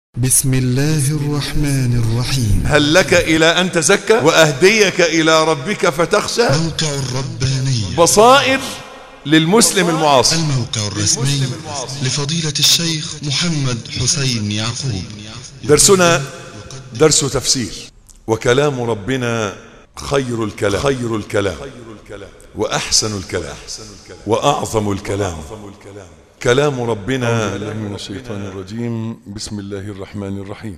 بسم الله الرحمن الرحيم هل لك إلى أن تزكى وأهديك إلى ربك فتخشى موقع الرباني بصائر للمسلم المعاصر الموقع الرسمي لفضيلة الشيخ محمد حسين يعقوب درسنا درس تفسير وكلام ربنا خير الكلام خير الكلام وأحسن الكلام وأعظم الكلام كلام ربنا بالله من الشيطان الرجيم بسم الله الرحمن الرحيم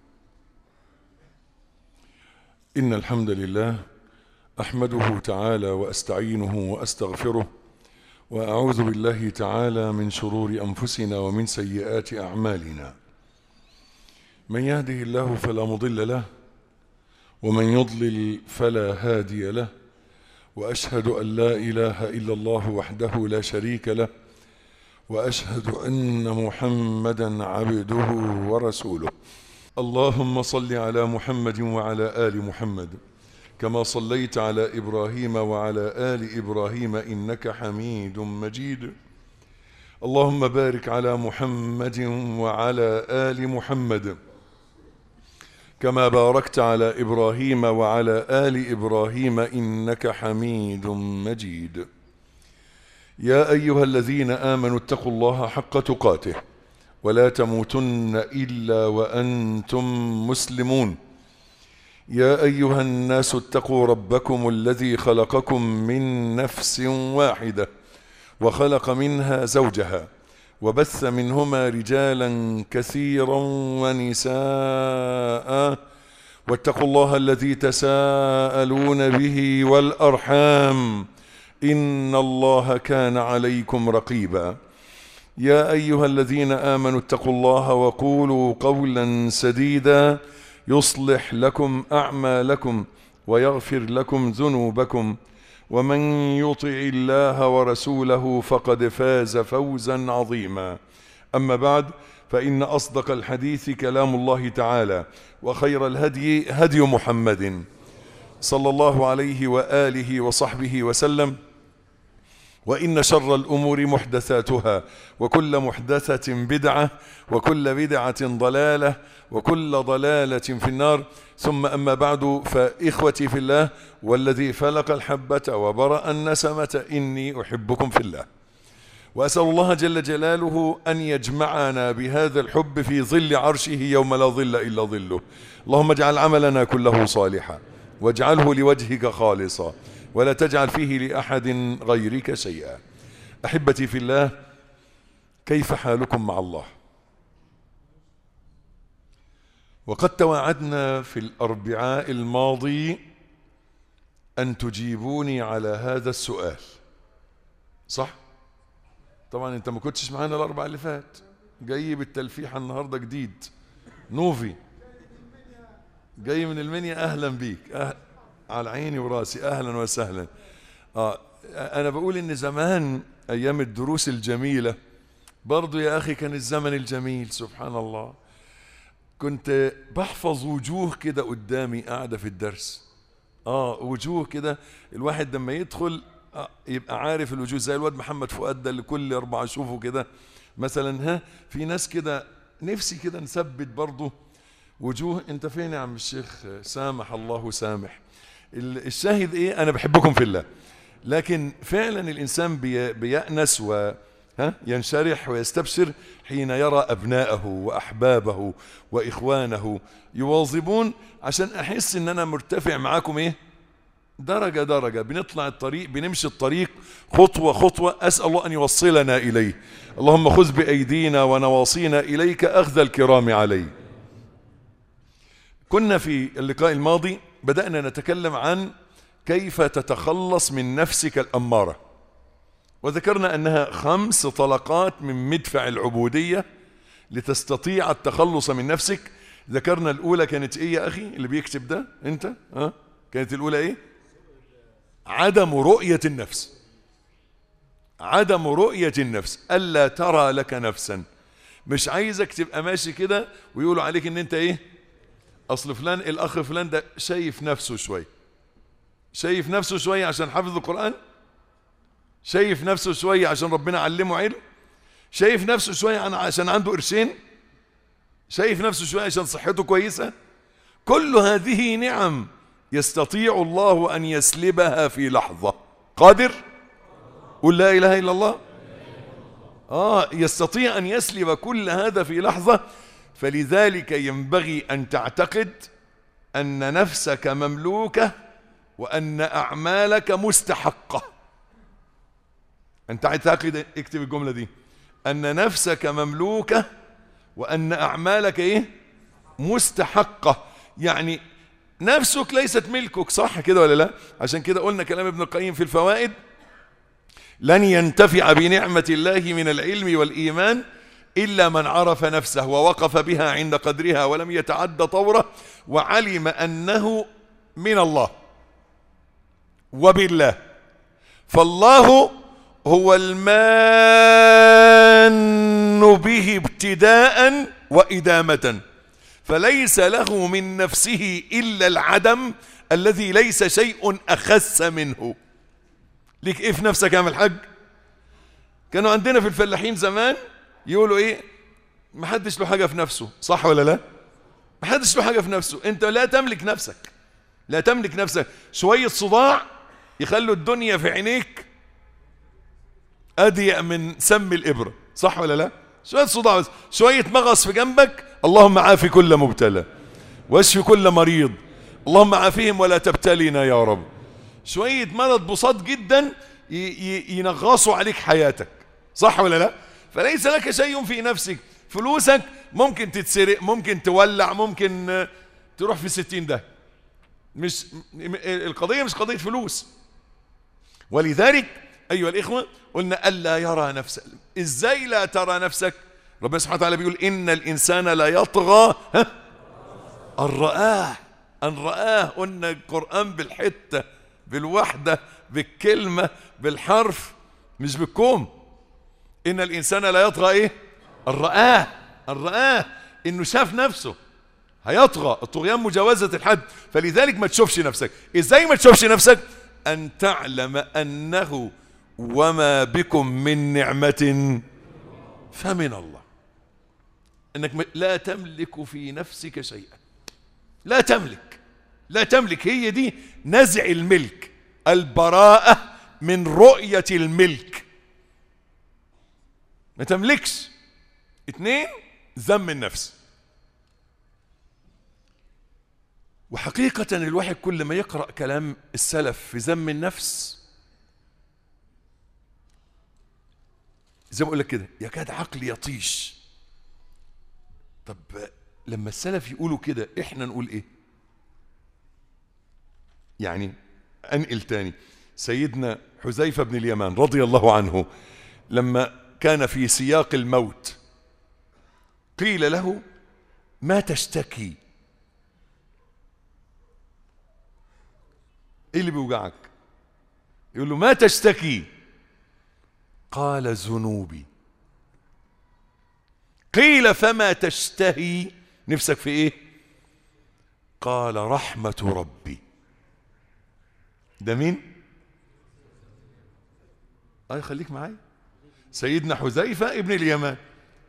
إن الحمد لله أحمده تعالى وأستعينه وأستغفره وأعوذ بالله تعالى من شرور أنفسنا ومن سيئات أعمالنا من يهده الله فلا مضل له ومن يضلل فلا هادي له وأشهد أن لا إله إلا الله وحده لا شريك له واشهد ان محمدا عبده ورسوله اللهم صل على محمد وعلى ال محمد كما صليت على ابراهيم وعلى ال ابراهيم انك حميد مجيد اللهم بارك على محمد وعلى ال محمد كما باركت على ابراهيم وعلى ال ابراهيم انك حميد مجيد يا أيها الذين آمنوا اتقوا الله حق تقاته ولا تموتن إلا وأنتم مسلمون يا أيها الناس اتقوا ربكم الذي خلقكم من نفس واحدة وخلق منها زوجها وبث منهما رجالا كثيرا ونساء واتقوا الله الذي تساءلون به والأرحام إن الله كان عليكم رقيبا يا أيها الذين آمنوا اتقوا الله وقولوا قولا سديدا يصلح لكم أعمالكم ويغفر لكم ذنوبكم ومن يطع الله ورسوله فقد فاز فوزا عظيما أما بعد فإن أصدق الحديث كلام الله تعالى وخير الهدي هدي محمد صلى الله عليه وآله وصحبه وسلم وإن شر الأمور محدثاتها وكل محدثة بدعة وكل بدعة ضلالة وكل ضلالة في النار ثم أما بعد فإخوتي في الله والذي فلق الحبة وبرأ النسمة إني أحبكم في الله وأسأل الله جل جلاله أن يجمعنا بهذا الحب في ظل عرشه يوم لا ظل إلا ظله اللهم اجعل عملنا كله صالحا واجعله لوجهك خالصا ولا تجعل فيه لأحد غيرك شيئا أحبتي في الله كيف حالكم مع الله وقد تواعدنا في الأربعاء الماضي أن تجيبوني على هذا السؤال صح؟ طبعا انت ما كنتش معانا الأربع اللي فات جاي بالتلفيحة النهاردة جديد نوفي جاي من المنيا أهلا بيك أهلا على عيني وراسي اهلا وسهلا اه انا بقول ان زمان ايام الدروس الجميله برضو يا اخي كان الزمن الجميل سبحان الله كنت بحفظ وجوه كده قدامي قاعده في الدرس اه وجوه كده الواحد لما يدخل آه يبقى عارف الوجوه زي الواد محمد فؤاد ده اللي كل اربعه اشوفه كده مثلا ها في ناس كده نفسي كده نثبت برضه وجوه انت فين يا عم الشيخ سامح الله سامح الشاهد ايه انا بحبكم في الله لكن فعلا الانسان بي بيأنس و ها ينشرح ويستبشر حين يرى ابناءه واحبابه واخوانه يواظبون عشان احس ان انا مرتفع معاكم ايه درجه درجه بنطلع الطريق بنمشي الطريق خطوه خطوه اسال الله ان يوصلنا اليه اللهم خذ بايدينا ونواصينا اليك اخذ الكرام عليه كنا في اللقاء الماضي بدأنا نتكلم عن كيف تتخلص من نفسك الأمارة وذكرنا أنها خمس طلقات من مدفع العبودية لتستطيع التخلص من نفسك ذكرنا الأولى كانت إيه يا أخي اللي بيكتب ده أنت ها؟ كانت الأولى إيه عدم رؤية النفس عدم رؤية النفس ألا ترى لك نفسا مش عايزك تبقى ماشي كده ويقولوا عليك ان انت ايه اصل فلان الاخ فلان ده شايف نفسه شوي شايف نفسه شوي عشان حافظ القرآن شايف نفسه شوي عشان ربنا علمه علم شايف نفسه شوية عن- عشان عنده قرشين شايف نفسه شوية عشان صحته كويسة كل هذه نعم يستطيع الله أن يسلبها في لحظة قادر قل لا إله إلا الله آه يستطيع أن يسلب كل هذا في لحظة فلذلك ينبغي أن تعتقد أن نفسك مملوكة وأن أعمالك مستحقة أنت تعتقد اكتب الجملة دي أن نفسك مملوكة وأن أعمالك إيه مستحقة يعني نفسك ليست ملكك صح كده ولا لا عشان كده قلنا كلام ابن القيم في الفوائد لن ينتفع بنعمة الله من العلم والإيمان إلا من عرف نفسه ووقف بها عند قدرها ولم يتعد طوره وعلم أنه من الله وبالله فالله هو المان به ابتداء وإدامة فليس له من نفسه إلا العدم الذي ليس شيء أخس منه ليك إيه في نفسك يا عم الحاج كانوا عندنا في الفلاحين زمان يقولوا إيه محدش له حاجة في نفسه صح ولا لا محدش له حاجة في نفسه أنت لا تملك نفسك لا تملك نفسك شوية صداع يخلوا الدنيا في عينيك أضيق من سم الإبرة صح ولا لا شوية صداع بس شوية مغص في جنبك اللهم عافي كل مبتلى واشفي كل مريض اللهم عافيهم ولا تبتلينا يا رب شوية مرض بساط جدا ينغصوا عليك حياتك صح ولا لا فليس لك شيء في نفسك فلوسك ممكن تتسرق ممكن تولع ممكن تروح في ستين ده مش القضية مش قضية فلوس ولذلك أيها الإخوة قلنا ألا يرى نفسه إزاي لا ترى نفسك ربنا سبحانه وتعالى بيقول إن الإنسان لا يطغى ها أن رآه أن رآه قلنا القرآن بالحتة بالوحدة بالكلمة بالحرف مش بالكوم إن الإنسان لا يطغى إيه أن رآه أن رآه إنه شاف نفسه هيطغى الطغيان مجاوزة الحد فلذلك ما تشوفش نفسك إزاي ما تشوفش نفسك أن تعلم أنه وما بكم من نعمة فمن الله أنك لا تملك في نفسك شيئا لا تملك لا تملك هي دي نزع الملك البراءة من رؤية الملك ما تملكش اتنين ذم النفس وحقيقة الواحد كل ما يقرأ كلام السلف في ذم النفس زي ما اقول لك كده يكاد عقلي يطيش طب لما السلف يقولوا كده احنا نقول ايه يعني انقل تاني سيدنا حذيفة بن اليمان رضي الله عنه لما كان في سياق الموت قيل له ما تشتكي ايه اللي بيوجعك يقول له ما تشتكي قال ذنوبي قيل فما تشتهي نفسك في ايه قال رحمة ربي ده مين اي خليك معايا سيدنا حذيفة ابن اليمان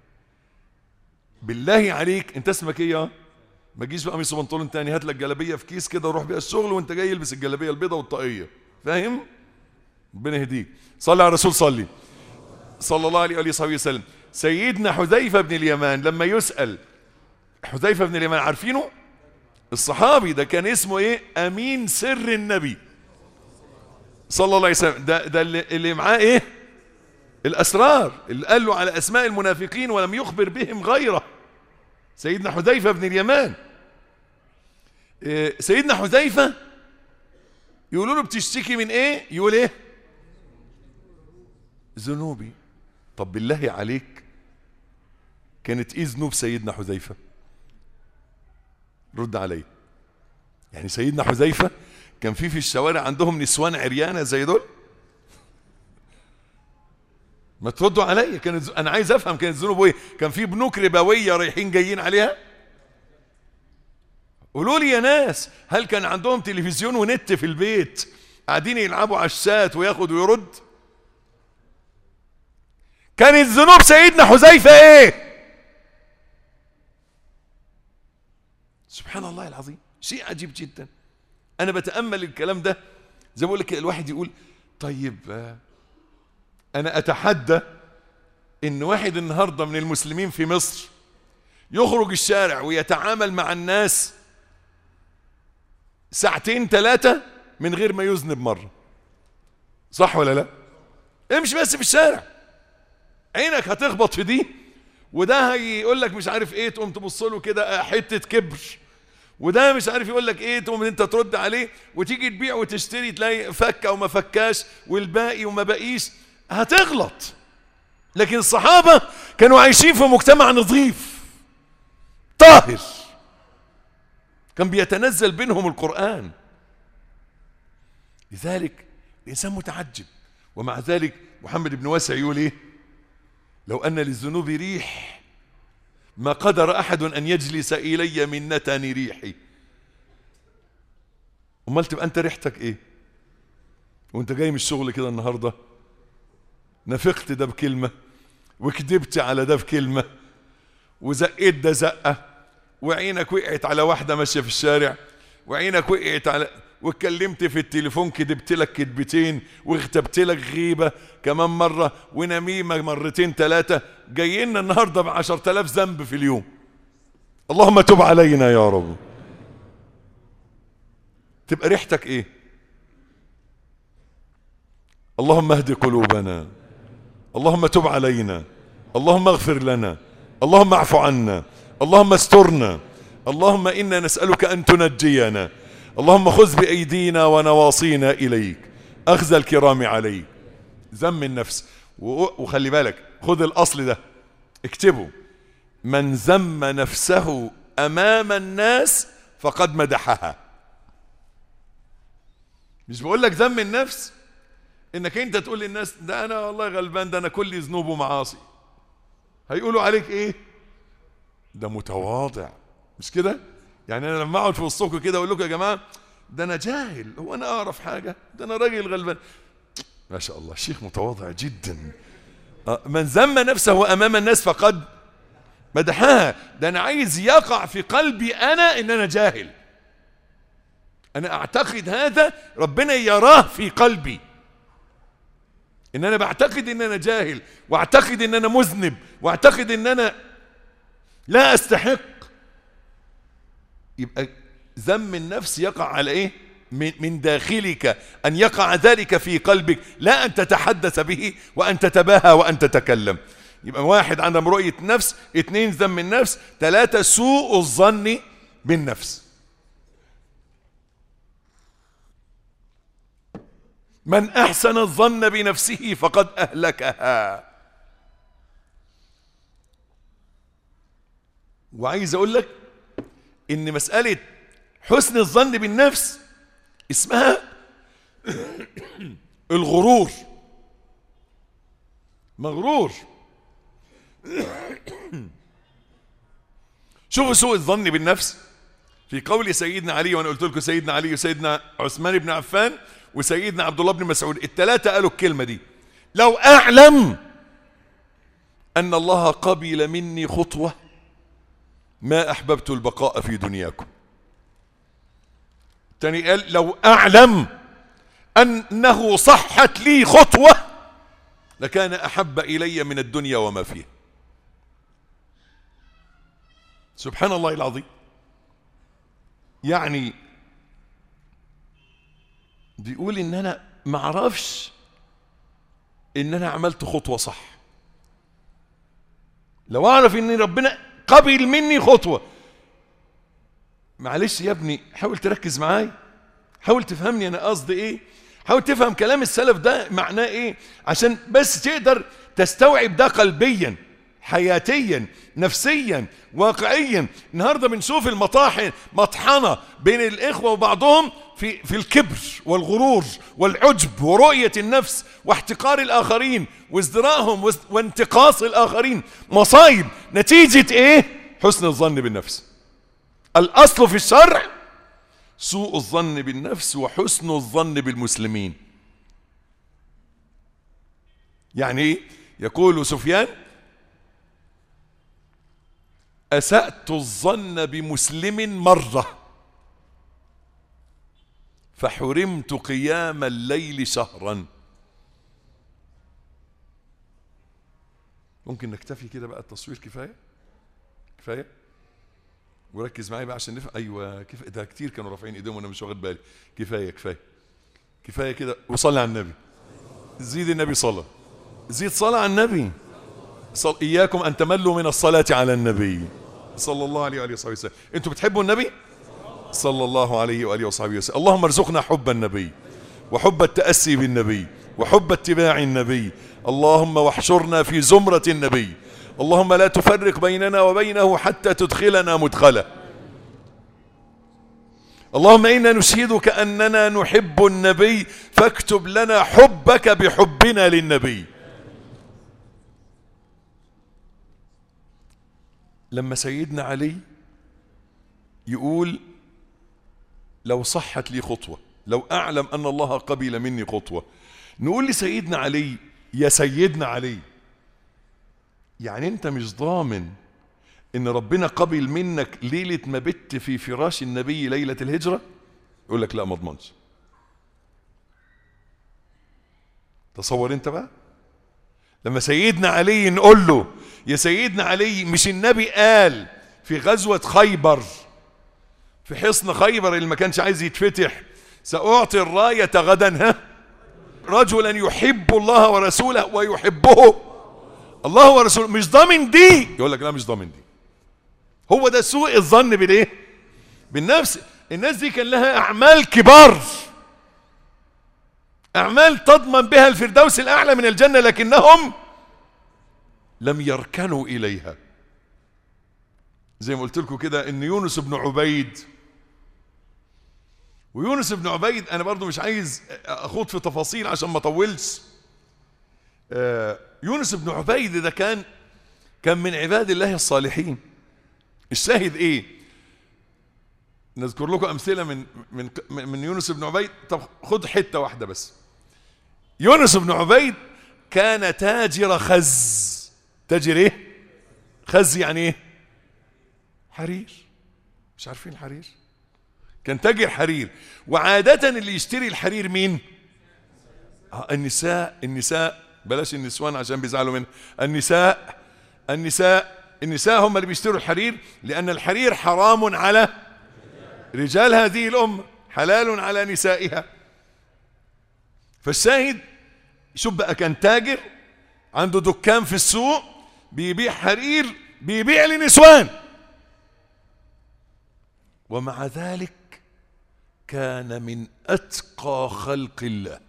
بالله عليك انت اسمك ايه يا ما تجيش بقميص وبنطلون تاني هات لك جلابيه في كيس كده وروح بيها الشغل وانت جاي البس الجلابيه البيضاء والطاقيه فاهم ربنا يهديك صلي على الرسول صلي صلى الله عليه وآله وسلم سيدنا حذيفة بن اليمان لما يسأل حذيفة بن اليمان عارفينه الصحابي ده كان اسمه ايه امين سر النبي صلى الله عليه وسلم ده, ده اللي, اللي معاه ايه الاسرار اللي قال له على اسماء المنافقين ولم يخبر بهم غيره سيدنا حذيفة بن اليمان إيه سيدنا حذيفة يقولوا له بتشتكي من ايه يقول ايه ذنوبي طب بالله عليك كانت ايه ذنوب سيدنا حذيفة رد علي يعني سيدنا حذيفة كان في في الشوارع عندهم نسوان عريانة زي دول ما تردوا عليا كانت انا عايز افهم كانت ذنوبه ايه كان في بنوك ربويه رايحين جايين عليها قولوا لي يا ناس هل كان عندهم تلفزيون ونت في البيت قاعدين يلعبوا على الشات وياخد ويرد كانت ذنوب سيدنا حذيفه ايه سبحان الله العظيم شيء عجيب جدا انا بتامل الكلام ده زي ما بقول لك الواحد يقول طيب آه، انا اتحدى ان واحد النهارده من المسلمين في مصر يخرج الشارع ويتعامل مع الناس ساعتين ثلاثة من غير ما يذنب مرة صح ولا لا امشي بس في الشارع عينك هتخبط في دي وده هيقول لك مش عارف ايه تقوم تبص له كده حته كبر وده مش عارف يقول لك ايه تقوم انت ترد عليه وتيجي تبيع وتشتري تلاقي فك او ما فكاش والباقي وما باقيش هتغلط لكن الصحابه كانوا عايشين في مجتمع نظيف طاهر كان بيتنزل بينهم القرآن لذلك الإنسان متعجب ومع ذلك محمد بن واسع يقول إيه لو أن للذنوب ريح ما قدر أحد أن يجلس إلي من نتن ريحي أمال تبقى أنت ريحتك إيه وأنت جاي من الشغل كده النهاردة نفقت ده بكلمة وكذبت على ده بكلمة وزقيت ده زقة وعينك وقعت على واحدة ماشية في الشارع وعينك وقعت على واتكلمت في التليفون كدبت لك كدبتين واغتبت لك غيبة كمان مرة ونميمة مرتين ثلاثة جايين النهاردة بعشر تلاف ذنب في اليوم اللهم تب علينا يا رب تبقى ريحتك ايه اللهم اهد قلوبنا اللهم تب علينا اللهم اغفر لنا اللهم اعف عنا اللهم استرنا اللهم انا نسالك ان تنجينا اللهم خذ بايدينا ونواصينا اليك اخذ الكرام عليك ذم النفس و- وخلي بالك خذ الاصل ده اكتبه من ذم نفسه امام الناس فقد مدحها مش بقول لك ذم النفس انك انت تقول للناس ده انا والله غلبان ده انا كل ذنوب ومعاصي هيقولوا عليك ايه ده متواضع مش كده يعني انا لما اقعد في وسطكم كده اقول لكم يا جماعه ده انا جاهل هو انا اعرف حاجه ده انا راجل غلبان ما شاء الله شيخ متواضع جدا آه، من ذم نفسه امام الناس فقد مدحها ده انا عايز يقع في قلبي انا ان انا جاهل انا اعتقد هذا ربنا يراه في قلبي ان انا بعتقد ان انا جاهل واعتقد ان انا مذنب واعتقد ان انا لا استحق يبقى ذم النفس يقع على ايه من من داخلك ان يقع ذلك في قلبك لا ان تتحدث به وان تتباهى وان تتكلم يبقى واحد عدم رؤية نفس اثنين ذم النفس ثلاثة سوء الظن بالنفس من احسن الظن بنفسه فقد اهلكها وعايز اقول لك ان مسألة حسن الظن بالنفس اسمها الغرور مغرور شوفوا سوء الظن بالنفس في قول سيدنا علي وانا قلت لكم سيدنا علي وسيدنا عثمان بن عفان وسيدنا عبد الله بن مسعود الثلاثه قالوا الكلمه دي لو اعلم ان الله قبل مني خطوه ما احببت البقاء في دنياكم تاني قال لو اعلم انه صحت لي خطوه لكان احب الي من الدنيا وما فيها سبحان الله العظيم يعني بيقول ان انا ما اعرفش ان انا عملت خطوه صح لو اعرف ان ربنا قبل مني خطوه معلش يا ابني حاول تركز معايا حاول تفهمني انا قصدي ايه حاول تفهم كلام السلف ده معناه ايه عشان بس تقدر تستوعب ده قلبيا حياتيا نفسيا واقعيا النهارده بنشوف المطاحن مطحنه بين الاخوه وبعضهم في في الكبر والغرور والعجب ورؤيه النفس واحتقار الاخرين وازدراءهم واز- وانتقاص الاخرين مصايب نتيجه ايه حسن الظن بالنفس الاصل في الشرع سوء الظن بالنفس وحسن الظن بالمسلمين يعني ايه يقول سفيان أسأت الظن بمسلم مرة فحرمت قيام الليل شهرا ممكن نكتفي كده بقى التصوير كفاية كفاية وركز معايا بقى عشان نفهم ايوه كيف ده كتير كانوا رافعين ايديهم وانا مش واخد بالي كفايه كفايه كفايه كده وصلي على النبي زيد النبي صلاه زيد صلاه على النبي صل... اياكم ان تملوا من الصلاه على النبي صلى الله عليه واله وصحبه وسلم انتوا بتحبوا النبي صلى الله عليه واله وصحبه وسلم اللهم ارزقنا حب النبي وحب التاسي بالنبي وحب اتباع النبي اللهم واحشرنا في زمره النبي اللهم لا تفرق بيننا وبينه حتى تدخلنا مدخله اللهم انا نشهدك اننا نحب النبي فاكتب لنا حبك بحبنا للنبي لما سيدنا علي يقول لو صحت لي خطوه لو اعلم ان الله قبل مني خطوه نقول لسيدنا علي يا سيدنا علي يعني انت مش ضامن ان ربنا قبل منك ليلة ما بت في فراش النبي ليلة الهجرة يقول لك لا ما اضمنش تصور انت بقى لما سيدنا علي نقول له يا سيدنا علي مش النبي قال في غزوة خيبر في حصن خيبر اللي ما كانش عايز يتفتح سأعطي الراية غدا ها رجلا يحب الله ورسوله ويحبه الله ورسوله مش ضامن دي يقول لك لا مش ضامن دي هو ده سوء الظن بالايه بالنفس الناس دي كان لها اعمال كبار اعمال تضمن بها الفردوس الاعلى من الجنه لكنهم لم يركنوا اليها زي ما قلت لكم كده ان يونس بن عبيد ويونس بن عبيد انا برضو مش عايز اخوض في تفاصيل عشان ما اطولش آه يونس بن عبيد ده كان كان من عباد الله الصالحين الشاهد ايه نذكر لكم امثله من من من يونس بن عبيد طب خد حته واحده بس يونس بن عبيد كان تاجر خز تاجر ايه خز يعني ايه حرير مش عارفين الحرير كان تاجر حرير وعادة اللي يشتري الحرير مين آه النساء النساء بلاش النسوان عشان بيزعلوا منها النساء النساء النساء هم اللي بيشتروا الحرير لأن الحرير حرام على رجال هذه الأمة حلال على نسائها فالشاهد شوف بقى كان تاجر عنده دكان في السوق بيبيع حرير بيبيع لنسوان ومع ذلك كان من أتقى خلق الله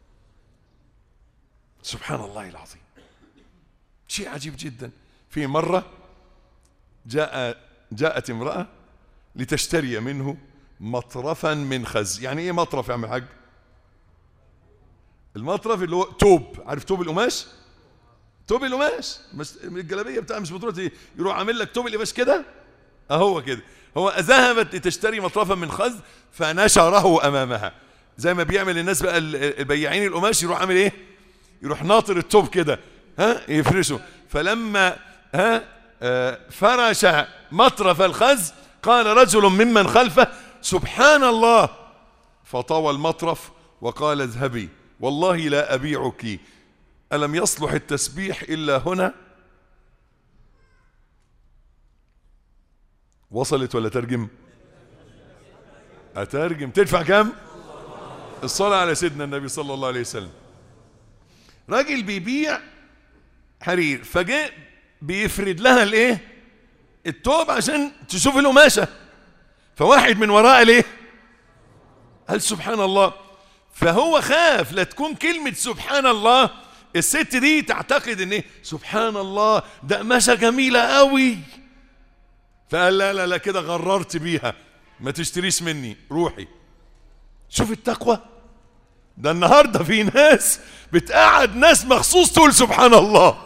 سبحان الله العظيم شيء عجيب جدا في مرة جاء جاءت امرأة لتشتري منه مطرفا من خز يعني ايه مطرف يا عم الحاج المطرف اللي هو توب عارف توب القماش توب القماش مش الجلابيه بتاع مش بتروح ايه يروح عامل لك توب القماش كده اهو كده هو ذهبت لتشتري مطرفا من خز فنشره امامها زي ما بيعمل الناس بقى البياعين القماش يروح عامل ايه يروح ناطر التوب كده ها يفرشه فلما ها آه فرش مطرف الخز قال رجل ممن خلفه سبحان الله فطوى المطرف وقال اذهبي والله لا أبيعك ألم يصلح التسبيح إلا هنا وصلت ولا ترجم أترجم تدفع كم الصلاة على سيدنا النبي صلى الله عليه وسلم راجل بيبيع حرير فجاء بيفرد لها الايه التوب عشان تشوف القماشه فواحد من وراء ليه قال سبحان الله فهو خاف لا تكون كلمة سبحان الله الست دي تعتقد ان ايه سبحان الله ده قماشة جميلة قوي فقال لا لا لا كده غررت بيها ما تشتريش مني روحي شوف التقوى ده النهاردة في ناس بتقعد ناس مخصوص تقول سبحان الله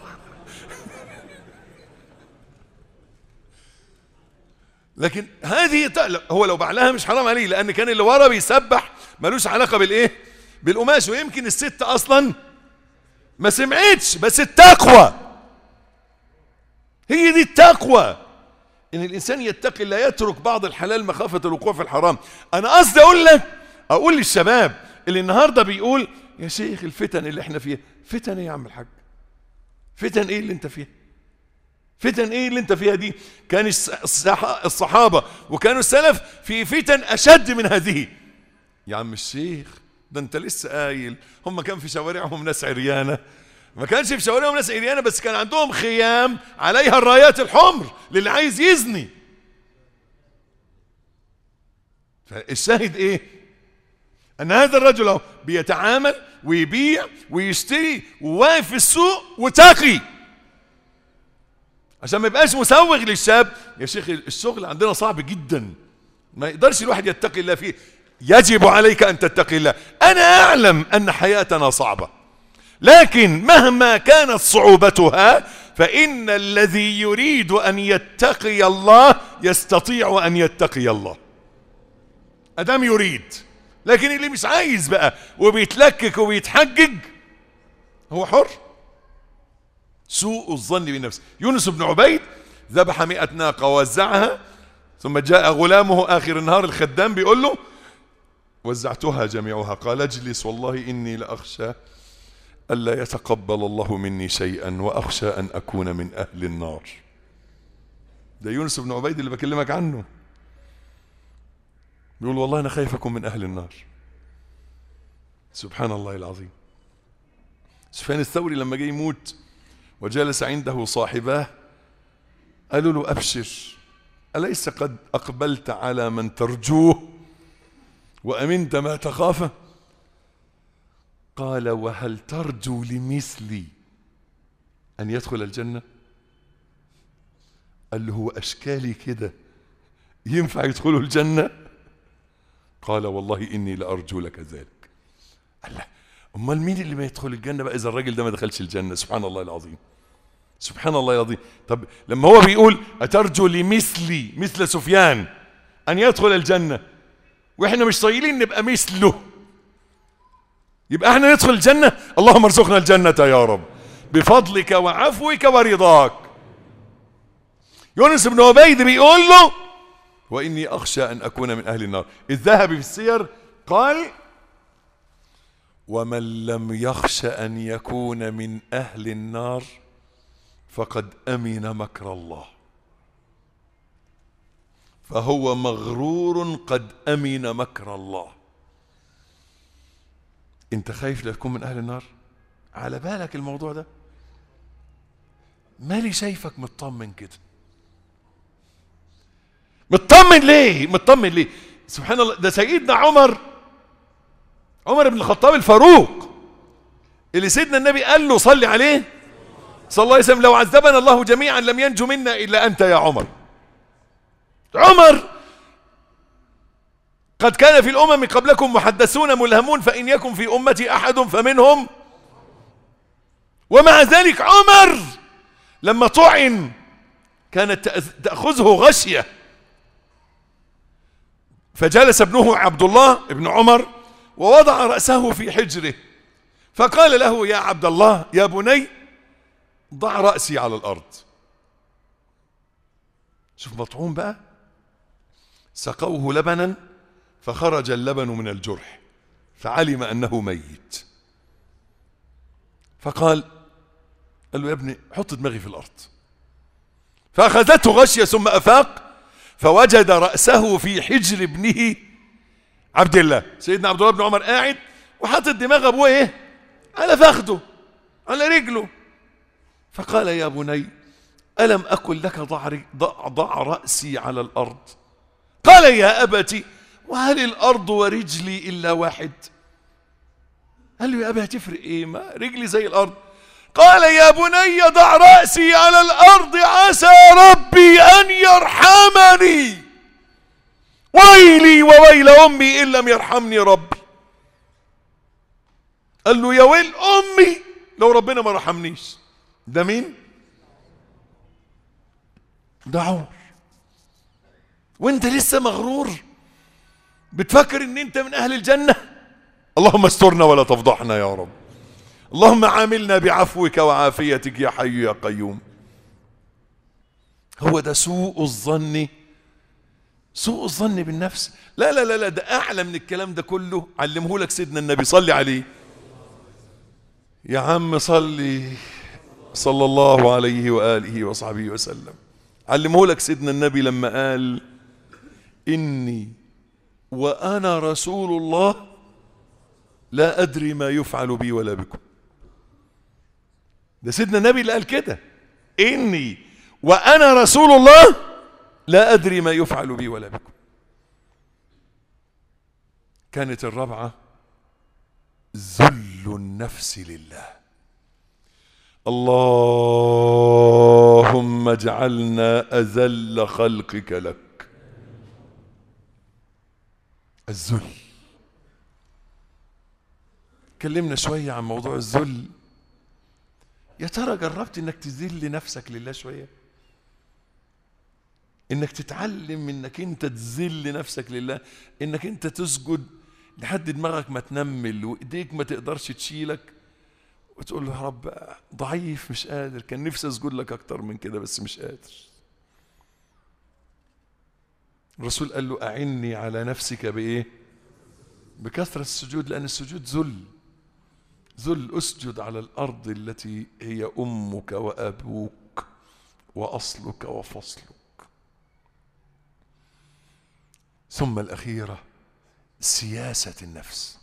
لكن هذه هو لو بعلها مش حرام عليه لان كان اللي ورا بيسبح ملوش علاقه بالايه بالقماش ويمكن الست اصلا ما سمعتش بس التقوى هي دي التقوى ان الانسان يتقي لا يترك بعض الحلال مخافه الوقوع في الحرام انا قصدي اقول لك اقول للشباب اللي النهارده بيقول يا شيخ الفتن اللي احنا فيها فتن ايه يا عم الحاج فتن ايه اللي انت فيها فتن ايه اللي انت فيها دي كان الس- الصح- الصحابه وكانوا السلف في فتن اشد من هذه يا عم الشيخ ده انت لسه قايل هم كان في شوارعهم ناس عريانه ما كانش في شوارعهم ناس عريانه بس كان عندهم خيام عليها الرايات الحمر للي عايز يزني فالشاهد ايه ان هذا الرجل اهو بيتعامل ويبيع ويشتري وواقف في السوق وتقي عشان ما يبقاش مسوغ للشاب يا شيخ الشغل عندنا صعب جدا ما يقدرش الواحد يتقي الله فيه يجب عليك ان تتقي الله انا اعلم ان حياتنا صعبه لكن مهما كانت صعوبتها فان الذي يريد ان يتقي الله يستطيع ان يتقي الله ادام يريد لكن اللي مش عايز بقى وبيتلكك وبيتحجج هو حر سوء الظن بنفسه يونس بن عبيد ذبح مئة ناقة ووزعها ثم جاء غلامه آخر النهار الخدام بيقول له وزعتها جميعها قال اجلس والله إني لأخشى ألا يتقبل الله مني شيئا وأخشى أن أكون من أهل النار ده يونس بن عبيد اللي بكلمك عنه بيقول والله أنا خايف أكون من أهل النار سبحان الله العظيم سفيان الثوري لما جه يموت وجلس عنده صاحباه قالوا له أبشر أليس قد أقبلت على من ترجوه وأمنت ما تخافه قال وهل ترجو لمثلي أن يدخل الجنة قال له هو أشكالي كده ينفع يدخلوا الجنة قال والله إني لأرجو لك ذلك قال له أمال مين اللي ما يدخل الجنة بقى إذا الراجل ده ما دخلش الجنة سبحان الله العظيم سبحان الله العظيم طب لما هو بيقول أترجو لمثلي مثل سفيان أن يدخل الجنة وإحنا مش طايلين نبقى مثله يبقى احنا ندخل الجنة اللهم ارزقنا الجنة يا رب بفضلك وعفوك ورضاك يونس بن عبيد بيقول له وإني أخشى أن أكون من أهل النار الذهبي في السير قال ومن لم يخش أن يكون من أهل النار فقد أمن مكر الله فهو مغرور قد أمن مكر الله انت خايف لا تكون من اهل النار على بالك الموضوع ده مالي شايفك مطمن كده مطمن ليه مطمن ليه سبحان الله ده سيدنا عمر عمر بن الخطاب الفاروق اللي سيدنا النبي قال له صلي عليه صلى الله عليه وسلم لو عذبنا الله جميعا لم ينجو منا الا انت يا عمر عمر قد كان في الأمم قبلكم محدثون ملهمون فإن يكن في أمتي أحد فمنهم ومع ذلك عمر لما طعن كانت تأذ- تأخذه غشية فجلس ابنه عبد الله ابن عمر ووضع رأسه في حجره فقال له يا عبد الله يا بني ضع رأسي على الأرض شوف مطعون بقى سقوه لبنا فخرج اللبن من الجرح فعلم انه ميت فقال قال له يا ابني حط دماغي في الارض فاخذته غشيه ثم افاق فوجد راسه في حجر ابنه عبد الله سيدنا عبد الله بن عمر قاعد وحاطط دماغ ابوه ايه على فخده على رجله فقال يا بني الم اقل لك ضع, ضع, ضع راسي على الارض قال يا أبتي وهل الأرض ورجلي إلا واحد قال له يا أبي هتفرق إيه ما رجلي زي الأرض قال يا بني ضع رأسي على الأرض عسى ربي أن يرحمني ويلي وويل أمي إن لم يرحمني ربي قال له يا ويل أمي لو ربنا ما رحمنيش ده مين ده عمر وانت لسه مغرور بتفكر ان انت من اهل الجنة اللهم استرنا ولا تفضحنا يا رب اللهم عاملنا بعفوك وعافيتك يا حي يا قيوم هو ده سوء الظن سوء الظن بالنفس لا لا لا لا ده اعلى من الكلام ده كله علمه لك سيدنا النبي صلي عليه يا عم صلي صلى الله عليه واله وصحبه وسلم علمه لك سيدنا النبي لما قال اني وانا رسول الله لا ادري ما يفعل بي ولا بكم ده سيدنا النبي اللي قال كده اني وانا رسول الله لا ادري ما يفعل بي ولا بكم كانت الرابعه ذل النفس لله اللهم اجعلنا اذل خلقك لك الذل كلمنا شويه عن موضوع الذل يا ترى جربت انك تذل نفسك لله شويه انك تتعلم انك انت تذل نفسك لله انك انت تسجد لحد دماغك ما تنمل وايديك ما تقدرش تشيلك وتقول له يا رب ضعيف مش قادر كان نفسي اسجد لك اكتر من كده بس مش قادر الرسول قال له اعني على نفسك بايه بكثره السجود لان السجود ذل ذل اسجد على الارض التي هي امك وابوك واصلك وفصلك ثم الاخيره سياسه النفس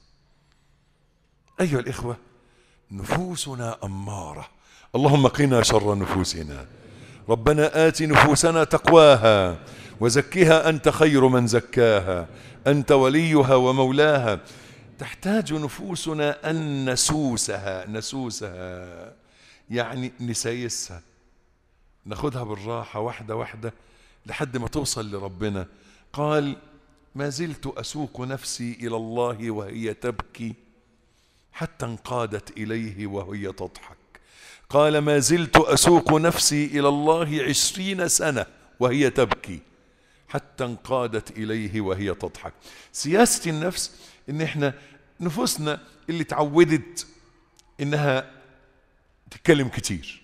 ايها الاخوه نفوسنا اماره اللهم قنا شر نفوسنا ربنا ات نفوسنا تقواها وزكها انت خير من زكاها انت وليها ومولاها تحتاج نفوسنا ان نسوسها نسوسها يعني نسيسها ناخدها بالراحه واحده واحده لحد ما توصل لربنا قال ما زلت اسوق نفسي الى الله وهي تبكي حتى انقادت اليه وهي تضحك قال ما زلت اسوق نفسي الى الله عشرين سنه وهي تبكي حتى انقادت اليه وهي تضحك سياسه النفس ان احنا نفوسنا اللي اتعودت انها تتكلم كتير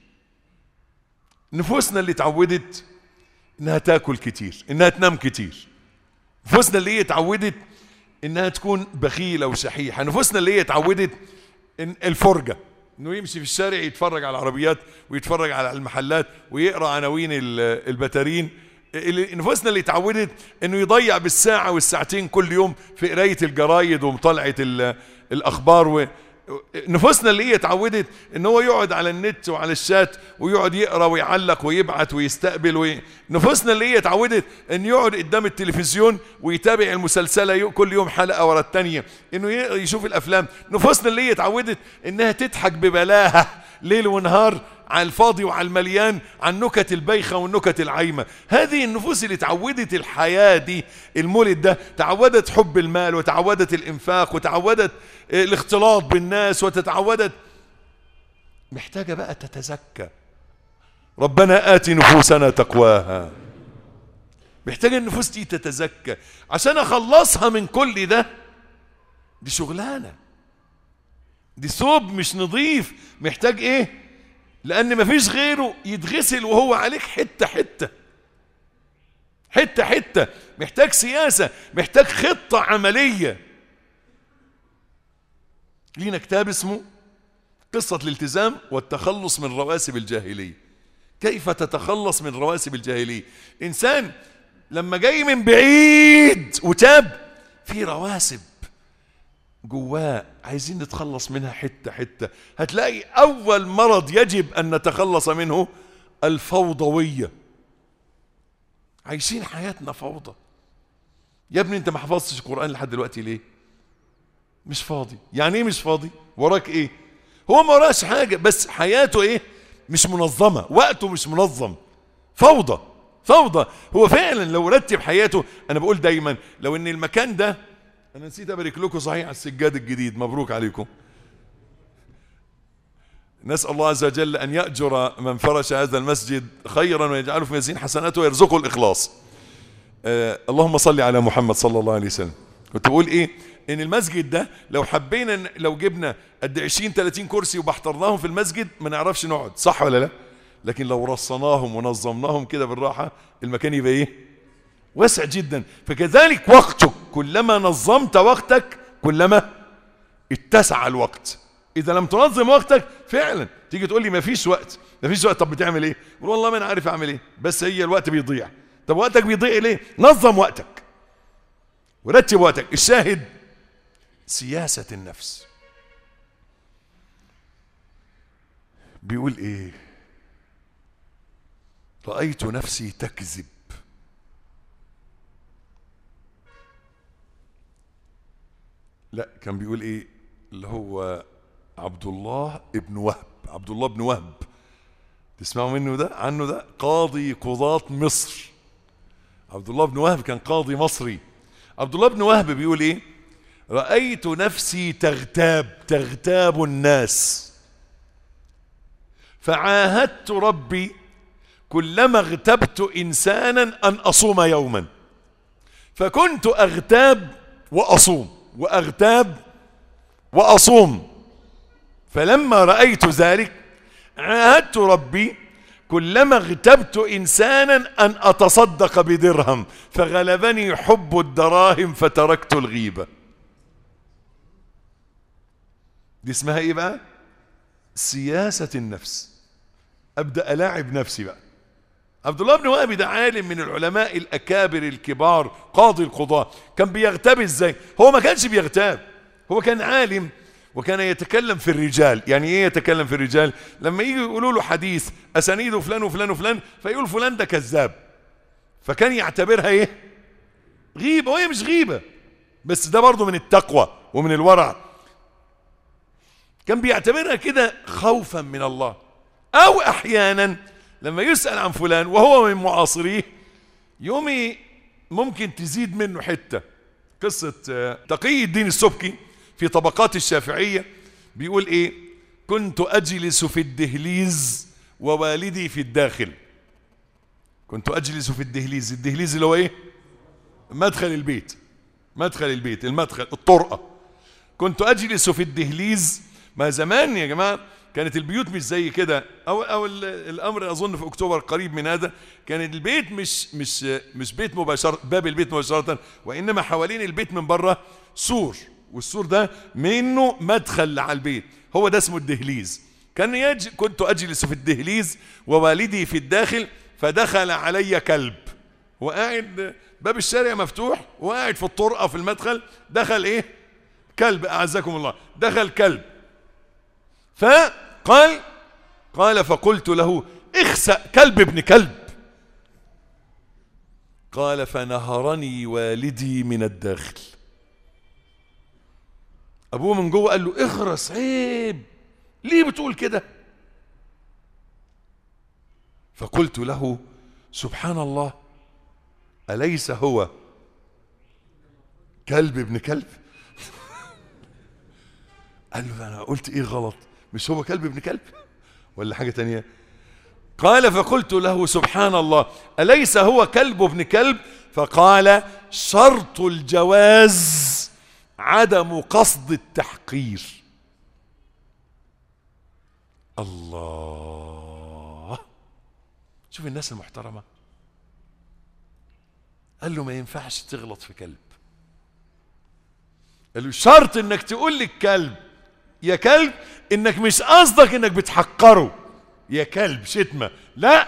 نفوسنا اللي اتعودت انها تاكل كتير انها تنام كتير نفوسنا اللي هي اتعودت انها تكون بخيله وشحيحه نفوسنا اللي هي اتعودت إن الفرجه انه يمشي في الشارع يتفرج على العربيات ويتفرج على المحلات ويقرا عناوين ال- البتارين اللي- نفوسنا اللي اتعودت انه يضيع بالساعه والساعتين كل يوم في قرايه الجرايد ومطالعه ال- الاخبار و نفوسنا اللي هي اتعودت ان هو يقعد على النت وعلى الشات ويقعد يقرا ويعلق ويبعت ويستقبل وي... نفوسنا اللي هي اتعودت ان يقعد قدام التلفزيون ويتابع المسلسله يو- كل يوم حلقه ورا الثانيه انه ي- يشوف الافلام نفوسنا اللي هي اتعودت انها تضحك ببلاهه ليل ونهار على الفاضي وعلى المليان عن نكت البيخة والنكت العايمة هذه النفوس اللي تعودت الحياة دي المولد ده تعودت حب المال وتعودت الإنفاق وتعودت آه، الاختلاط بالناس وتتعودت محتاجة بقى تتزكى ربنا آت نفوسنا تقواها محتاجة النفوس دي تتزكى عشان أخلصها من كل ده دي شغلانة دي ثوب مش نظيف محتاج ايه لان مفيش غيره يتغسل وهو عليك حته حته حته حته محتاج سياسه محتاج خطه عمليه لينا كتاب اسمه قصه الالتزام والتخلص من رواسب الجاهليه كيف تتخلص من رواسب الجاهليه انسان لما جاي من بعيد وتاب في رواسب جواه عايزين نتخلص منها حته حته هتلاقي اول مرض يجب ان نتخلص منه الفوضويه عايشين حياتنا فوضى يا ابني انت ما حفظتش القران لحد دلوقتي ليه مش فاضي يعني ايه مش فاضي وراك ايه هو ما وراش حاجه بس حياته ايه مش منظمه وقته مش منظم فوضى فوضى هو فعلا لو رتب حياته انا بقول دايما لو ان المكان ده انا نسيت ابارك لكم صحيح على السجاد الجديد مبروك عليكم نسال الله عز وجل ان ياجر من فرش هذا المسجد خيرا ويجعله في ميزان حسناته ويرزقه الاخلاص آه اللهم صل على محمد صلى الله عليه وسلم كنت بقول ايه ان المسجد ده لو حبينا إن- لو جبنا قد 20 30 كرسي وبحضرناهم في المسجد ما نعرفش نقعد صح ولا لا لكن لو رصناهم ونظمناهم كده بالراحة المكان يبقى ايه واسع جدا فكذلك وقتك كلما نظمت وقتك كلما اتسع الوقت اذا لم تنظم وقتك فعلا تيجي تقول لي ما فيش وقت ما فيش وقت طب بتعمل ايه قول والله ما انا عارف اعمل ايه بس هي الوقت بيضيع طب وقتك بيضيع ليه نظم وقتك ورتب وقتك الشاهد سياسة النفس بيقول ايه رأيت نفسي تكذب لا كان بيقول ايه اللي هو عبد الله ابن وهب عبد الله بن وهب تسمعوا منه ده عنه ده قاضي قضاة مصر عبد الله بن وهب كان قاضي مصري عبد الله بن وهب بيقول ايه رأيت نفسي تغتاب تغتاب الناس فعاهدت ربي كلما اغتبت انسانا ان اصوم يوما فكنت اغتاب واصوم واغتاب واصوم فلما رايت ذلك عاهدت ربي كلما اغتبت انسانا ان اتصدق بدرهم فغلبني حب الدراهم فتركت الغيبه دي اسمها ايه بقى سياسه النفس ابدا الاعب نفسي بقى عبد الله بن وهب ده عالم من العلماء الاكابر الكبار قاضي القضاة كان بيغتاب ازاي هو ما كانش بيغتاب هو كان عالم وكان يتكلم في الرجال يعني ايه يتكلم في الرجال لما يجي يقولوا له حديث اسانيده فلان وفلان وفلان فيقول فلان ده كذاب فكان يعتبرها ايه غيبه وهي مش غيبه بس ده برضه من التقوى ومن الورع كان بيعتبرها كده خوفا من الله او احيانا لما يسأل عن فلان وهو من معاصريه يومي ممكن تزيد منه حتة قصة آه، تقي الدين السبكي في طبقات الشافعية بيقول ايه كنت اجلس في الدهليز ووالدي في الداخل كنت اجلس في الدهليز الدهليز اللي هو ايه مدخل البيت مدخل البيت المدخل الطرقة كنت اجلس في الدهليز ما زمان يا جماعه كانت البيوت مش زي كده او او ال- الامر اظن في اكتوبر قريب من هذا كان البيت مش مش مش بيت مباشره باب البيت مباشره وانما حوالين البيت من بره سور والسور ده منه مدخل على البيت هو ده اسمه الدهليز كان يج... كنت اجلس في الدهليز ووالدي في الداخل فدخل علي كلب وقاعد باب الشارع مفتوح وقاعد في الطرقه في المدخل دخل ايه كلب اعزكم الله دخل كلب فقال قال فقلت له اخسأ كلب ابن كلب قال فنهرني والدي من الداخل ابوه من جوه قال له اخرس عيب ليه بتقول كده فقلت له سبحان الله أليس هو كلب ابن كلب قال له انا قلت ايه غلط مش هو كلب ابن كلب ولا حاجة تانية قال فقلت له سبحان الله أليس هو كلب ابن كلب فقال شرط الجواز عدم قصد التحقير الله شوف الناس المحترمة قال له ما ينفعش تغلط في كلب قال له شرط انك تقول للكلب يا كلب انك مش قصدك انك بتحقره يا كلب شتمة لا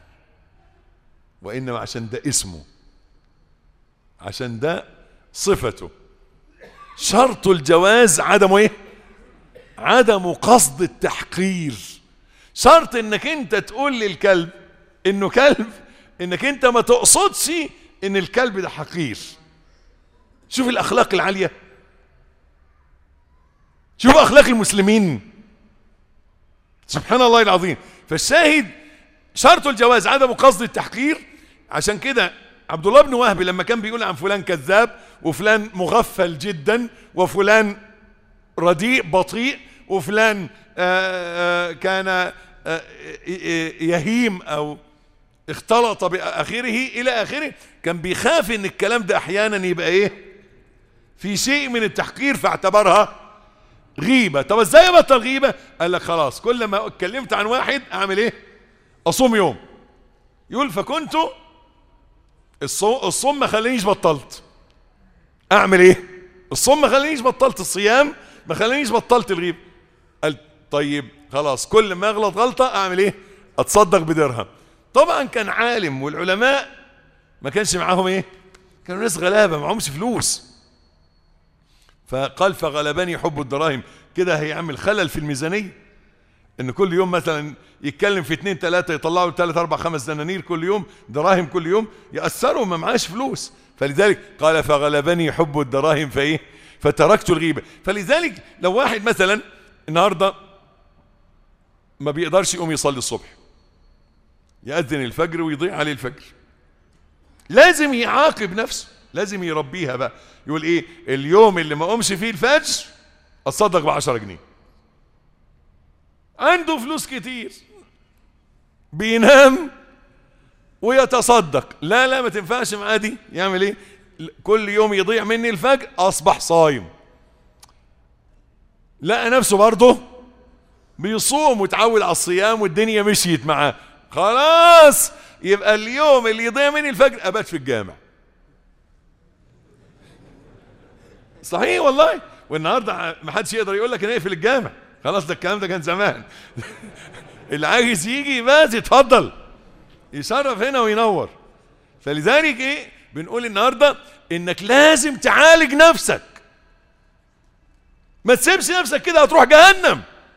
وانما عشان ده اسمه عشان ده صفته شرط الجواز عدم ايه عدم قصد التحقير شرط انك انت تقول للكلب انه كلب انك انت ما تقصدش ان الكلب ده حقير شوف الاخلاق العاليه شوف اخلاق المسلمين سبحان الله العظيم فالشاهد شرط الجواز عدم قصد التحقير عشان كده عبد الله بن وهب لما كان بيقول عن فلان كذاب وفلان مغفل جدا وفلان رديء بطيء وفلان آآ آآ كان آآ يهيم او اختلط باخره الى اخره كان بيخاف ان الكلام ده احيانا يبقى ايه في شيء من التحقير فاعتبرها غيبة طب ازاي ابطل غيبة قال لك خلاص كل ما اتكلمت عن واحد اعمل ايه اصوم يوم يقول فكنت الصوم, الصوم ما خلينيش بطلت اعمل ايه الصوم ما خلينيش بطلت الصيام ما خلينيش بطلت الغيب قال طيب خلاص كل ما اغلط غلطه اعمل ايه اتصدق بدرهم طبعا كان عالم والعلماء ما كانش معاهم ايه كانوا ناس غلابه معهمش فلوس فقال فغلبني حب الدراهم كده هيعمل خلل في الميزانيه ان كل يوم مثلا يتكلم في اتنين تلاتة يطلعوا تلات اربع خمس دنانير كل يوم دراهم كل يوم يأثروا ما معاش فلوس فلذلك قال فغلبني حب الدراهم فايه فتركت الغيبة فلذلك لو واحد مثلا النهاردة ما بيقدرش يقوم يصلي الصبح يأذن الفجر ويضيع عليه الفجر لازم يعاقب نفسه لازم يربيها بقى يقول ايه اليوم اللي ما قومش فيه الفجر اتصدق بعشرة جنيه عنده فلوس كتير بينام ويتصدق لا لا ما تنفعش معاه دي يعمل ايه كل يوم يضيع مني الفجر اصبح صايم لقى نفسه برضه بيصوم وتعود على الصيام والدنيا مشيت معاه خلاص يبقى اليوم اللي يضيع مني الفجر ابات في الجامع صحيح والله والنهارده ما حدش يقدر يقول لك نقفل الجامع خلاص ده الكلام ده كان زمان اللي عايز يجي يبات يتفضل يشرف هنا وينور فلذلك ايه بنقول النهارده انك لازم تعالج نفسك ما تسيبش نفسك كده هتروح جهنم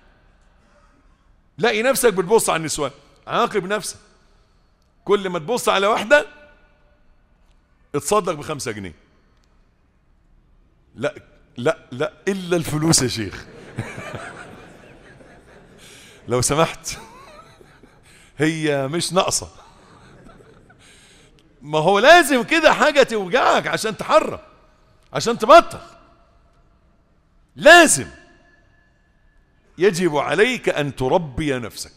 لاقي نفسك بتبص على النسوان عاقب نفسك كل ما تبص على واحدة اتصدق بخمسة جنيه لا لا لا إلا الفلوس يا شيخ لو سمحت هي مش ناقصة ما هو لازم كده حاجة توجعك عشان تحرك عشان تبطل لازم يجب عليك أن تربي نفسك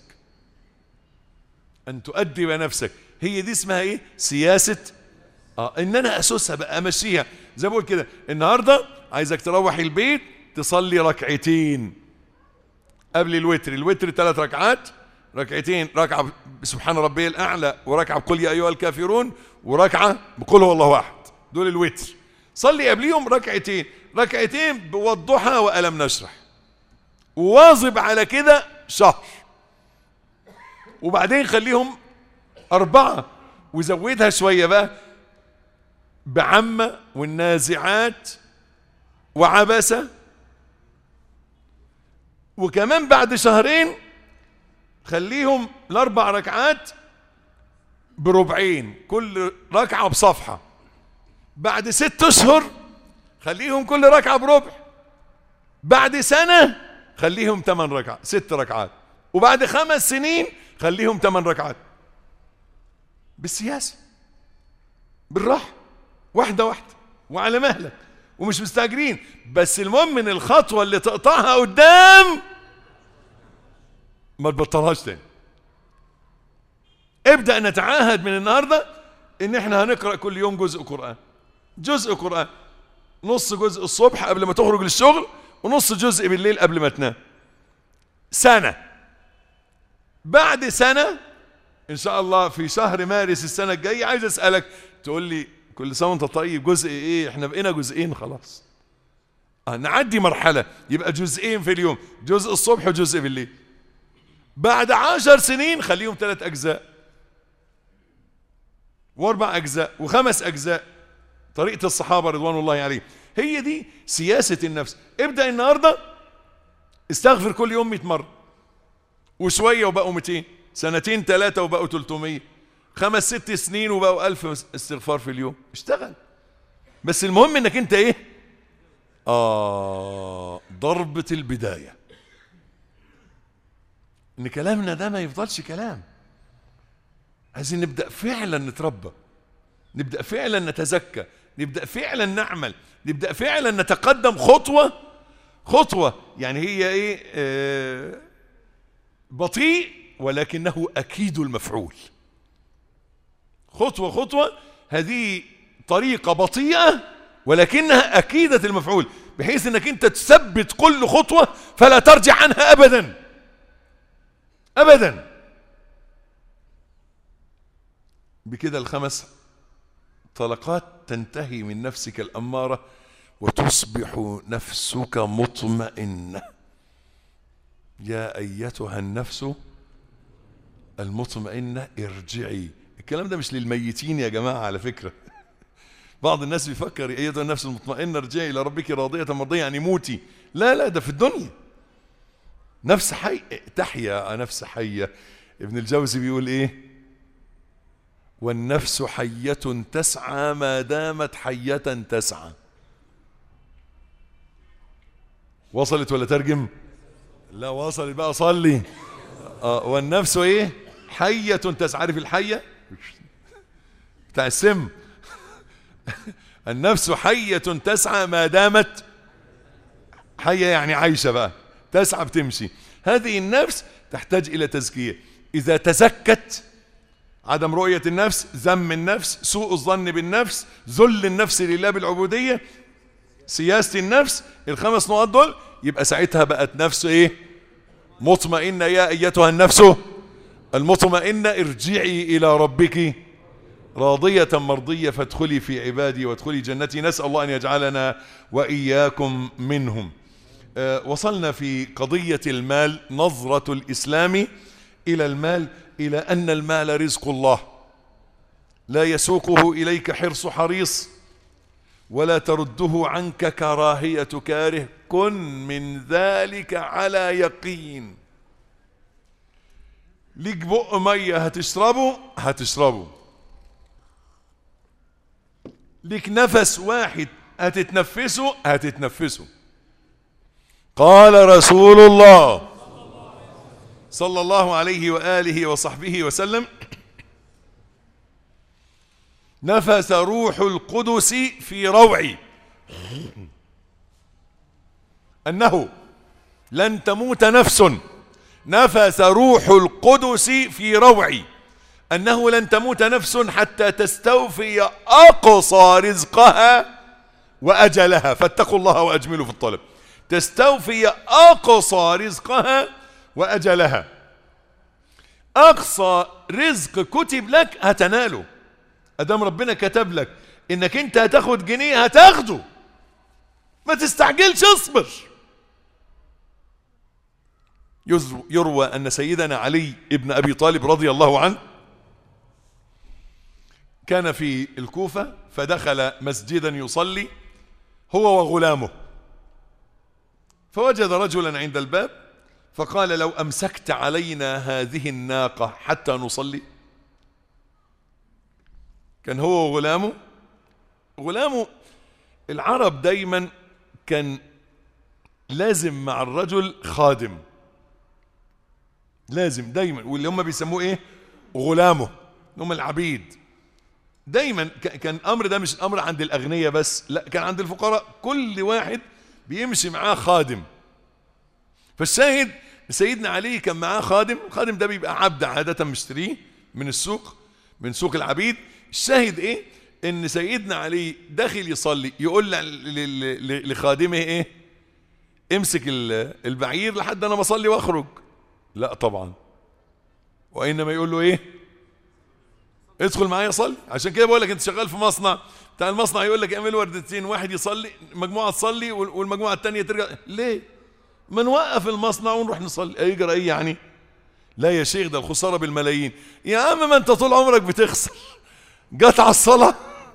أن تؤدب نفسك هي دي اسمها إيه سياسة آه إن أنا أسوسها بقى أمشيها زي ما بقول كده النهاردة عايزك تروح البيت تصلي ركعتين قبل الوتر الوتر ثلاث ركعات ركعتين ركعة بسبحان ربي الأعلى وركعة بقول يا أيها الكافرون وركعة بقول هو الله أحد دول الوتر صلي قبليهم ركعتين ركعتين بوضحى وألم نشرح وواظب على كده شهر وبعدين خليهم أربعة وزودها شوية بقى بعمة والنازعات وعبسة وكمان بعد شهرين خليهم الأربع ركعات بربعين كل ركعة بصفحة بعد ست أشهر خليهم كل ركعة بربع بعد سنة خليهم ثمان ركعات ست ركعات وبعد خمس سنين خليهم ثمان ركعات بالسياسة بالراحة واحدة واحدة وعلى مهلك ومش مستاجرين بس المهم ان الخطوة اللي تقطعها قدام ما تبطلهاش تاني ابدأ نتعاهد من النهاردة ان احنا هنقرأ كل يوم جزء قرآن جزء قرآن نص جزء الصبح قبل ما تخرج للشغل ونص جزء بالليل قبل ما تنام سنة بعد سنة ان شاء الله في شهر مارس السنة الجاية عايز اسألك تقول لي كل سنة وانت طيب جزء ايه احنا بقينا جزئين خلاص آه نعدي مرحلة يبقى جزئين في اليوم جزء الصبح وجزء بالليل بعد عشر سنين خليهم ثلاث اجزاء واربع اجزاء وخمس اجزاء طريقة الصحابة رضوان الله عليهم هي دي سياسة النفس ابدأ النهاردة استغفر كل يوم 100 مرة وشوية وبقوا 200 سنتين ثلاثة وبقوا 300 خمس ست سنين وبقوا ألف استغفار في اليوم اشتغل بس المهم انك انت ايه آه ضربة البداية ان كلامنا ده ما يفضلش كلام عايزين نبدأ فعلا نتربى نبدأ فعلا نتزكى نبدأ فعلا نعمل نبدأ فعلا نتقدم خطوة خطوة يعني هي ايه آه بطيء ولكنه أكيد المفعول خطوة خطوة هذه طريقة بطيئة ولكنها أكيدة المفعول بحيث أنك أنت تثبت كل خطوة فلا ترجع عنها أبدا أبدا بكده الخمس طلقات تنتهي من نفسك الأمارة وتصبح نفسك مطمئنة يا أيتها النفس المطمئنة ارجعي الكلام ده مش للميتين يا جماعة على فكرة بعض الناس بيفكر أيتها النفس المطمئنة ارجعي إلى ربك راضية مرضية يعني موتي لا لا ده في الدنيا نفس حي تحيا نفس حية ابن الجوزي بيقول ايه والنفس حية تسعى ما دامت حية تسعى وصلت ولا ترجم لا وصلت بقى صلي آه والنفس ايه حية تسعى عارف الحية بتاع السم النفس حية تسعى ما دامت حية يعني عايشة بقى تسعى بتمشي هذه النفس تحتاج إلى تزكية إذا تزكت عدم رؤية النفس ذم النفس سوء الظن بالنفس ذل النفس لله بالعبودية سياسة النفس الخمس نقاط دول يبقى ساعتها بقت نفس ايه مطمئنة يا أيتها النفس المطمئنة ارجعي إلى ربك راضية مرضية فادخلي في عبادي وادخلي جنتي نسأل الله أن يجعلنا وإياكم منهم أه وصلنا في قضية المال نظرة الإسلام إلى المال إلى أن المال رزق الله لا يسوقه إليك حرص حريص ولا ترده عنك كراهية كاره كن من ذلك على يقين ليك بق مية هتشربه هتشربه ليك نفس واحد هتتنفسه هتتنفسه قال رسول الله صلى الله عليه وآله وصحبه وسلم نفس روح القدس في روعي أنه لن تموت نفس نفس روح القدس في روعي أنه لن تموت نفس حتى تستوفي أقصى رزقها وأجلها فاتقوا الله وأجملوا في الطلب تستوفي أقصى رزقها وأجلها أقصى رزق كتب لك هتناله أدام ربنا كتب لك إنك أنت هتاخد جنيه هتاخده ما تستعجلش اصبر يروى أن سيدنا علي ابن أبي طالب رضي الله عنه كان في الكوفة فدخل مسجدا يصلي هو وغلامه فوجد رجلا عند الباب فقال لو أمسكت علينا هذه الناقة حتى نصلي كان هو وغلامه غلامه العرب دايما كان لازم مع الرجل خادم لازم دايما واللي هم بيسموه ايه غلامه هم العبيد دايما كان امر ده مش امر عند الاغنياء بس لا كان عند الفقراء كل واحد بيمشي معاه خادم فالشاهد سيدنا علي كان معاه خادم الخادم ده بيبقى عبد عادة مشتريه من السوق من سوق العبيد الشاهد ايه ان سيدنا علي داخل يصلي يقول لخادمه ايه امسك البعير لحد انا ما اصلي واخرج لا طبعا وانما يقول له ايه ادخل معايا صلي عشان كده بقول لك انت شغال في مصنع بتاع المصنع يقول لك اعمل وردتين واحد يصلي مجموعه تصلي والمجموعه الثانيه ترجع ليه ما نوقف المصنع ونروح نصلي يجرى ايه يعني لا يا شيخ ده الخساره بالملايين يا عم ما انت طول عمرك بتخسر جت على الصلاه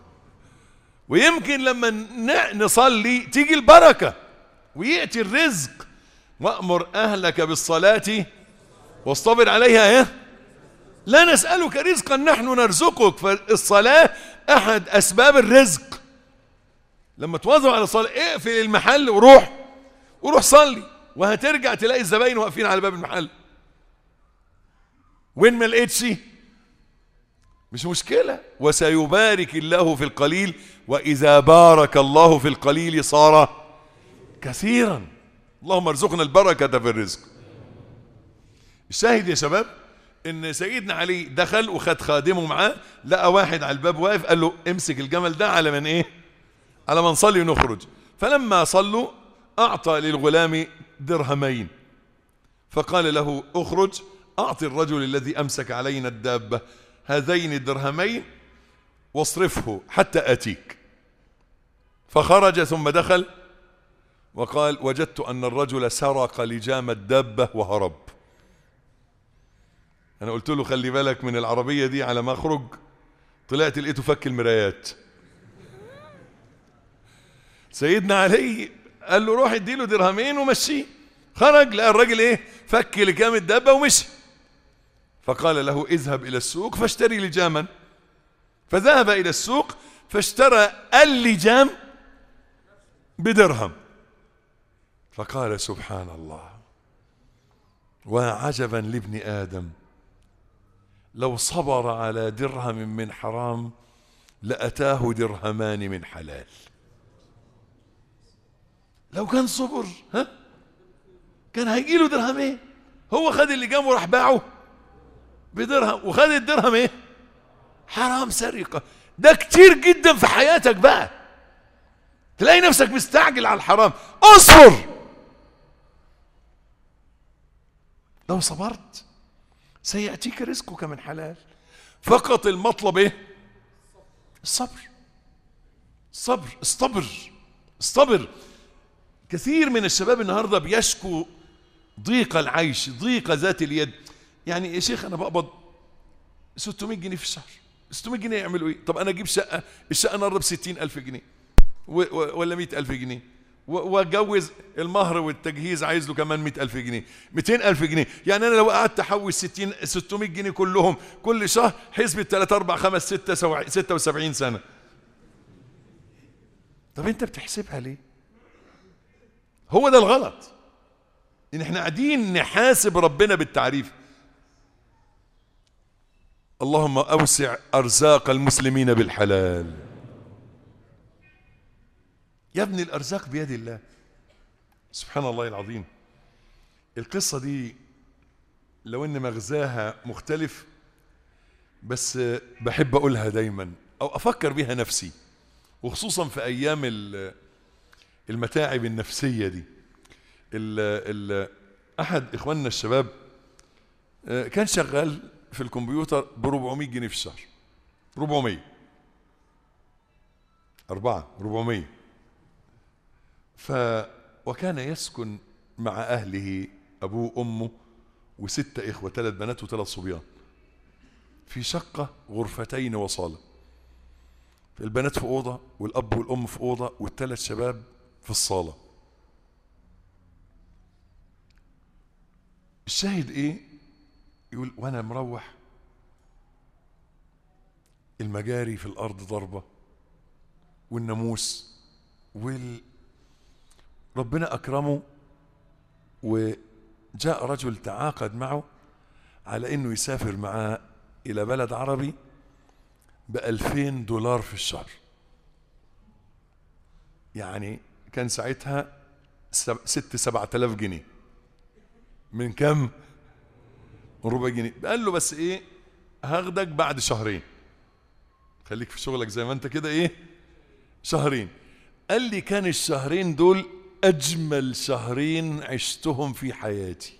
ويمكن لما نصلي تيجي البركه وياتي الرزق وامر اهلك بالصلاه واصطبر عليها ايه لا نسالك رزقا نحن نرزقك فالصلاه احد اسباب الرزق لما تواظب على الصلاه اقفل المحل وروح وروح صلي وهترجع تلاقي الزباين واقفين على باب المحل وين ما لقيتش مش مشكلة وسيبارك الله في القليل وإذا بارك الله في القليل صار كثيرا اللهم ارزقنا البركة في الرزق الشاهد يا شباب ان سيدنا علي دخل وخد خادمه معاه لقى واحد على الباب واقف قال له امسك الجمل ده على من ايه على ما نصلي ونخرج فلما صلوا اعطى للغلام درهمين فقال له اخرج اعطي الرجل الذي امسك علينا الدابه هذين الدرهمين واصرفه حتى اتيك فخرج ثم دخل وقال وجدت ان الرجل سرق لجام الدابه وهرب انا قلت له خلي بالك من العربيه دي على ما اخرج طلعت لقيته فك المرايات سيدنا علي قال له روح اديله درهمين ومشيه خرج لقى الراجل ايه فك لجام الدابه ومشي فقال له اذهب الى السوق فاشتري لجاما فذهب الى السوق فاشترى اللجام بدرهم فقال سبحان الله وعجبا لابن ادم لو صبر على درهم من حرام لاتاه درهمان من حلال لو كان صبر ها كان هيجي له درهمين هو خد اللي جنبه وراح باعه بدرهم وخد الدرهم ايه حرام سرقه ده كتير جدا في حياتك بقى تلاقي نفسك مستعجل على الحرام اصبر لو صبرت سيأتيك رزقك من حلال فقط المطلب ايه الصبر الصبر استبر استبر كثير من الشباب النهارده بيشكو ضيق العيش ضيق ذات اليد يعني يا شيخ انا بقبض 600 جنيه في الشهر 600 جنيه يعملوا ايه طب انا اجيب شقه الشقه النهارده ب 60000 جنيه و- و- ولا 100000 جنيه و- واتجوز المهر والتجهيز عايز له كمان 100000 جنيه 200000 جنيه يعني انا لو قعدت احوش 60 600 جنيه كلهم كل شهر حسبة 3 4 5 6 76 سنه طب انت بتحسبها ليه هو ده الغلط ان احنا قاعدين نحاسب ربنا بالتعريف اللهم اوسع ارزاق المسلمين بالحلال يا ابني الارزاق بيد الله سبحان الله العظيم القصه دي لو ان مغزاها مختلف بس بحب اقولها دايما او افكر بيها نفسي وخصوصا في ايام ال- المتاعب النفسيه دي ال ال احد اخواننا الشباب آه، كان شغال في الكمبيوتر ب 400 جنيه في الشهر 400 أربعة 400 ف وكان يسكن مع أهله أبوه أمه وستة إخوة ثلاث بنات وثلاث صبيان في شقة غرفتين وصالة البنات في أوضة والأب والأم في أوضة والثلاث شباب في الصالة الشاهد إيه يقول وأنا مروح المجاري في الأرض ضربة والناموس وال ربنا أكرمه وجاء رجل تعاقد معه على انه يسافر معاه الى بلد عربي بألفين دولار في الشهر يعني كان ساعتها سب- ست سبعة آلاف جنيه من كم من ربع جنيه قال له بس ايه هاخدك بعد شهرين خليك في شغلك زي ما انت كده ايه شهرين قال لي كان الشهرين دول اجمل شهرين عشتهم في حياتي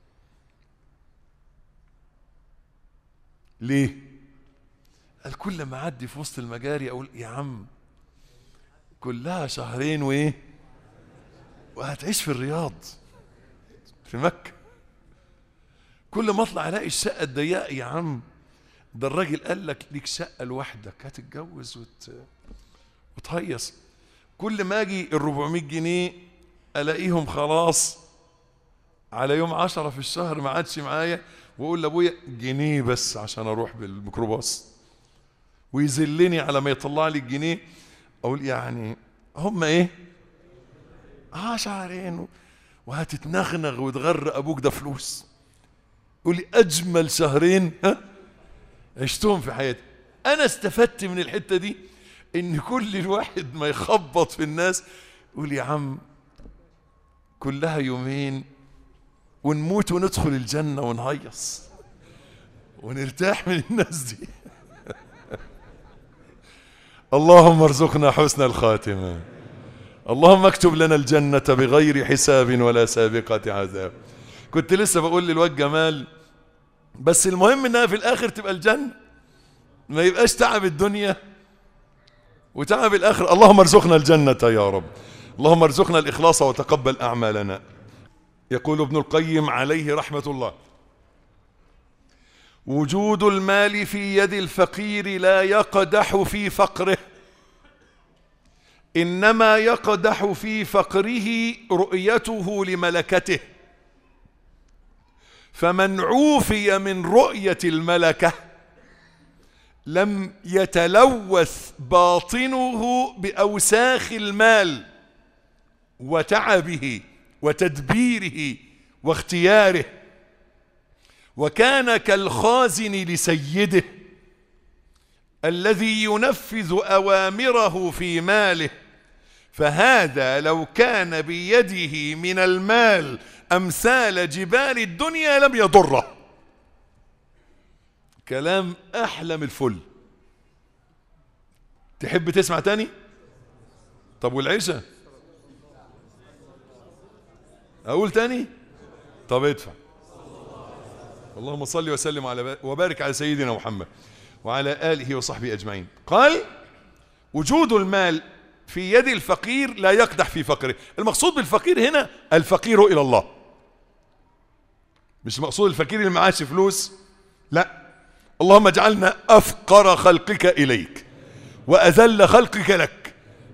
ليه قال كل ما اعدي في وسط المجاري اقول يا عم كلها شهرين وايه وهتعيش في الرياض في مكة كل ما اطلع الاقي الشقة الضيقة يا عم ده الراجل قال لك ليك شقة لوحدك هتتجوز وت... وتهيص كل ما اجي ال 400 جنيه الاقيهم خلاص على يوم عشرة في الشهر ما عادش معايا واقول لابويا جنيه بس عشان اروح بالميكروباص ويذلني على ما يطلع لي الجنيه اقول يعني هم ايه اه شهرين وهتتنغنغ وتغرق ابوك ده فلوس يقول لي اجمل شهرين ها عشتهم في حياتي انا استفدت من الحته دي ان كل الواحد ما يخبط في الناس يقول يا عم كلها يومين ونموت وندخل الجنه ونهيص ونرتاح من الناس دي اللهم ارزقنا حسن الخاتمه اللهم اكتب لنا الجنه بغير حساب ولا سابقه عذاب كنت لسه بقول للواد جمال بس المهم انها في الاخر تبقى الجنه ما يبقاش تعب الدنيا وتعب الآخر اللهم ارزقنا الجنة يا رب اللهم ارزقنا الإخلاص وتقبل أعمالنا يقول ابن القيم عليه رحمة الله وجود المال في يد الفقير لا يقدح في فقره إنما يقدح في فقره رؤيته لملكته فمن عوفي من رؤية الملكة لم يتلوث باطنه بأوساخ المال وتعبه وتدبيره واختياره وكان كالخازن لسيده الذي ينفذ أوامره في ماله فهذا لو كان بيده من المال أمثال جبال الدنيا لم يضره كلام أحلى من الفل تحب تسمع تاني طب والعيشة أقول تاني طب ادفع اللهم صل وسلم على وبارك على سيدنا محمد وعلى آله وصحبه أجمعين قال وجود المال في يد الفقير لا يقدح في فقره المقصود بالفقير هنا الفقير إلى الله مش مقصود الفقير اللي معاش فلوس لا اللهم اجعلنا أفقر خلقك إليك وأذل خلقك لك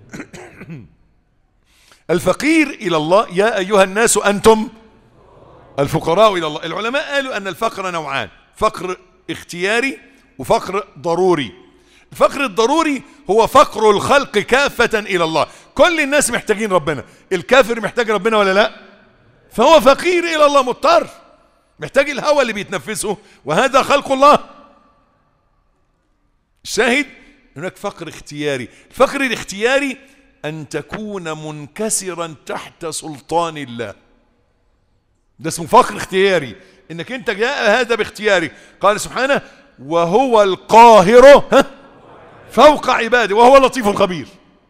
الفقير إلى الله يا أيها الناس أنتم الفقراء إلى الله العلماء قالوا أن الفقر نوعان فقر اختياري وفقر ضروري الفقر الضروري هو فقر الخلق كافة إلى الله كل الناس محتاجين ربنا الكافر محتاج ربنا ولا لا فهو فقير إلى الله مضطر محتاج الهوى اللي بيتنفسه وهذا خلق الله الشاهد هناك فقر اختياري الفقر الاختياري أن تكون منكسرا تحت سلطان الله ده اسمه فقر اختياري انك انت جاء هذا باختيارك قال سبحانه وهو القاهر ها فوق عباده وهو اللطيف الخبير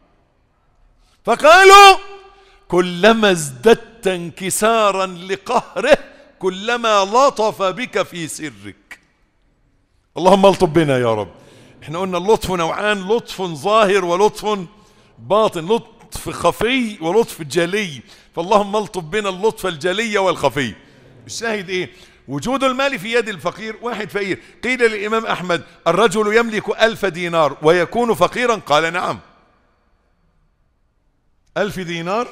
فقالوا كلما ازددت انكسارا لقهره كلما لطف بك في سرك اللهم الطف بنا يا رب احنا قلنا اللطف نوعان لطف ظاهر ولطف باطن لطف خفي ولطف جلي فاللهم الطف بنا اللطف الجلي والخفي الشاهد ايه وجود المال في يد الفقير واحد فقير قيل للإمام أحمد الرجل يملك ألف دينار ويكون فقيرا قال نعم ألف دينار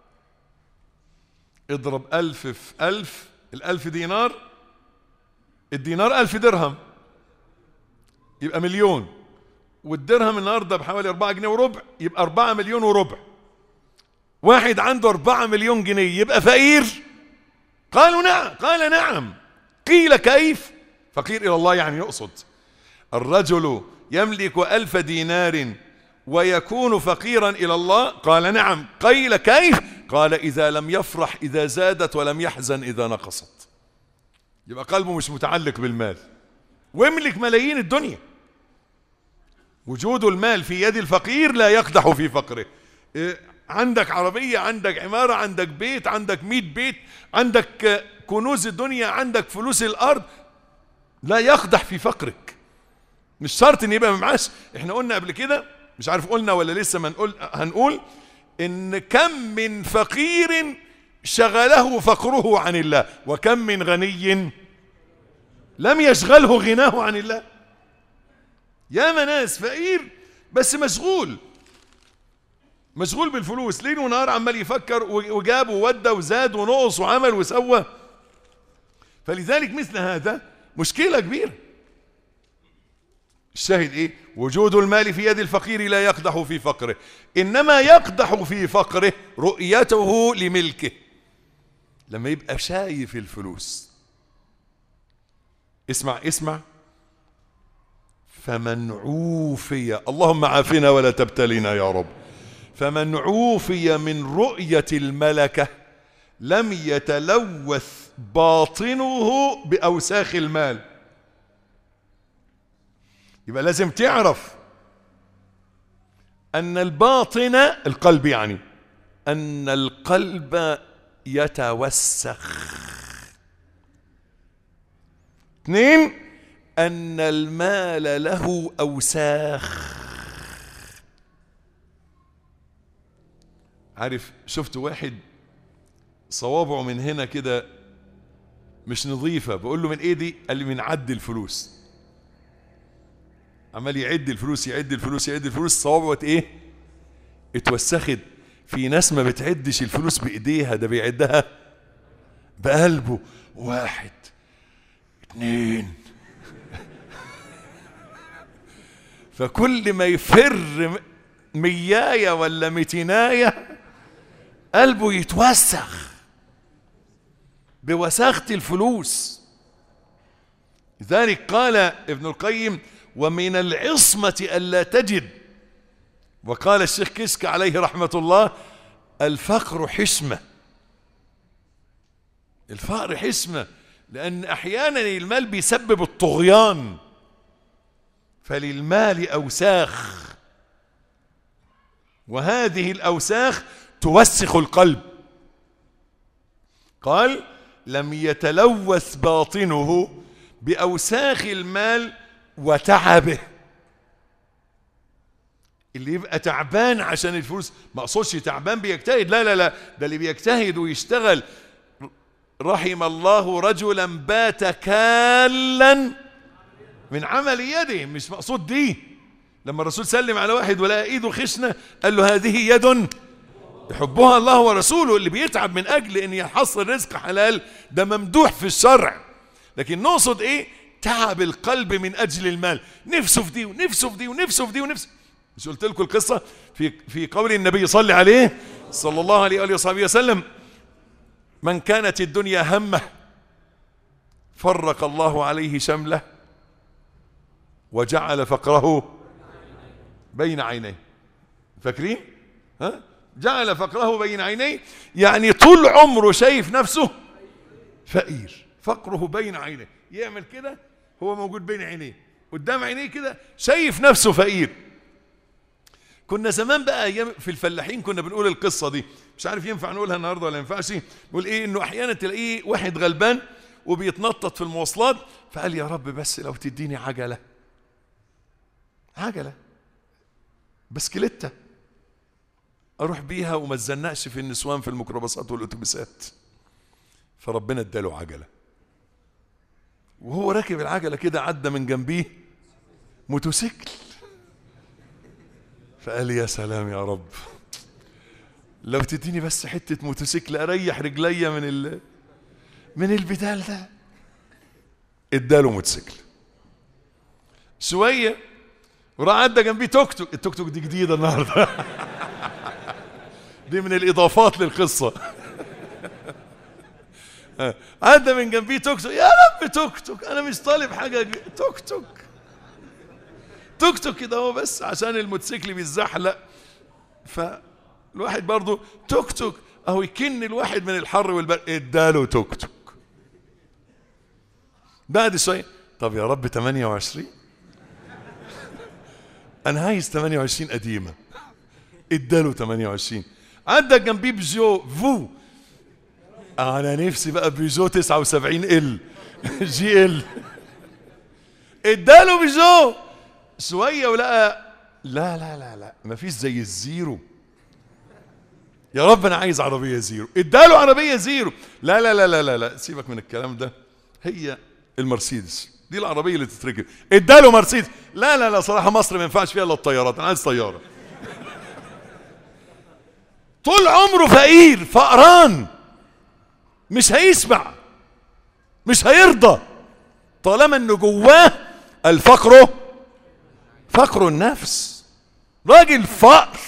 اضرب ألف في ألف الألف دينار الدينار ألف درهم يبقى مليون والدرهم النهارده بحوالي 4 جنيه وربع يبقى 4 مليون وربع واحد عنده 4 مليون جنيه يبقى فقير قالوا نعم قال نعم قيل كيف فقير إلى الله يعني يقصد الرجل يملك ألف دينار ويكون فقيرا إلى الله قال نعم قيل كيف قال إذا لم يفرح إذا زادت ولم يحزن إذا نقصت يبقى قلبه مش متعلق بالمال ويملك ملايين الدنيا وجود المال في يد الفقير لا يقدح في فقره إيه عندك عربية عندك عمارة عندك بيت عندك مئة بيت عندك كنوز الدنيا عندك فلوس الأرض لا يقدح في فقرك مش شرط ان يبقى معاش احنا قلنا قبل كده مش عارف قلنا ولا لسه ما نقول هنقول ان كم من فقير شغله فقره عن الله وكم من غني لم يشغله غناه عن الله ياما ناس فقير بس مشغول مشغول بالفلوس ليل ونهار عمال يفكر وجاب وودى وزاد ونقص وعمل وسوى فلذلك مثل هذا مشكلة كبيرة الشاهد ايه وجود المال في يد الفقير لا يقدح في فقره انما يقدح في فقره رؤيته لملكه لما يبقى شايف الفلوس اسمع اسمع فمن عوفي اللهم عافنا ولا تبتلنا يا رب فمن عوفي من رؤية الملكة لم يتلوث باطنه بأوساخ المال يبقى لازم تعرف أن الباطن القلب يعني أن القلب يتوسخ اثنين أن المال له أوساخ عارف شفت واحد صوابعه من هنا كده مش نظيفة بقول له من ايه دي قال لي من عد الفلوس عمال يعد الفلوس يعد الفلوس يعد الفلوس صوابعه ايه اتوسخت في ناس ما بتعدش الفلوس بايديها ده بيعدها بقلبه واحد اتنين فكل ما يفر مياية ولا ميتيناية قلبه يتوسخ بوساخة الفلوس لذلك قال ابن القيم ومن العصمة ألا تجد وقال الشيخ كسك عليه رحمة الله الفقر حشمة الفقر حشمة لأن أحيانا المال بيسبب الطغيان فللمال أوساخ وهذه الأوساخ توسخ القلب قال لم يتلوث باطنه بأوساخ المال وتعبه اللي يبقى تعبان عشان الفلوس ما اقصدش تعبان بيجتهد لا لا لا ده اللي بيجتهد ويشتغل رحم الله رجلا بات كالا من عمل يده مش مقصود دي لما الرسول سلم على واحد ولا ايده خشنه قال له هذه يد يحبها الله ورسوله اللي بيتعب من اجل ان يحصل رزق حلال ده ممدوح في الشرع لكن نقصد ايه تعب القلب من اجل المال نفسه في دي ونفسه في دي ونفسه في دي ونفسه مش قلت لكم القصه في في قول النبي صلى عليه صلى الله عليه واله وصحبه وسلم من كانت الدنيا همه فرق الله عليه شمله وجعل فقره بين عينيه فاكرين ها جعل فقره بين عينيه يعني طول عمره شايف نفسه فقير فقره بين عينيه يعمل كده هو موجود بين عينيه قدام عينيه كده شايف نفسه فقير كنا زمان بقى ايام في الفلاحين كنا بنقول القصه دي مش عارف ينفع نقولها النهارده ولا ينفعش نقول ايه انه احيانا تلاقيه واحد غلبان وبيتنطط في المواصلات فقال يا رب بس لو تديني عجله عجله بسكليته اروح بيها وما اتزنقش في النسوان في الميكروباصات والاتوبيسات فربنا اداله عجله وهو راكب العجله كده عدى من جنبيه موتوسيكل فقال يا سلام يا رب لو تديني بس حته موتوسيكل اريح رجليا من ال من البدال ده اداله موتوسيكل شويه وراح عدى جنبيه توك توك التوك توك دي جديده النهارده دي من الاضافات للقصه عدى من جنبيه توك توك يا رب توك توك انا مش طالب حاجه توك توك توك توك كده هو بس عشان الموتوسيكل بيتزحلق فالواحد برضه توك توك اهو يكن الواحد من الحر والبرد اداله توك توك بعد شويه طب يا رب 28 انا عايز 28 قديمه اداله 28 عندك جنبيه بيجو فو انا نفسي بقى بيجو 79 ال جي ال اداله بيجو شويه ولقى لا لا لا لا مفيش زي الزيرو يا رب انا عايز عربيه زيرو اداله عربيه زيرو لا لا لا لا لا, لا. سيبك من الكلام ده هي المرسيدس دي العربيه اللي تتركب اداله مرسيدس لا لا لا صراحه مصر ما ينفعش فيها الا الطيارات انا عايز طياره طول عمره فقير فقران مش هيسمع مش هيرضى طالما انه جواه الفقر فقر النفس راجل فقر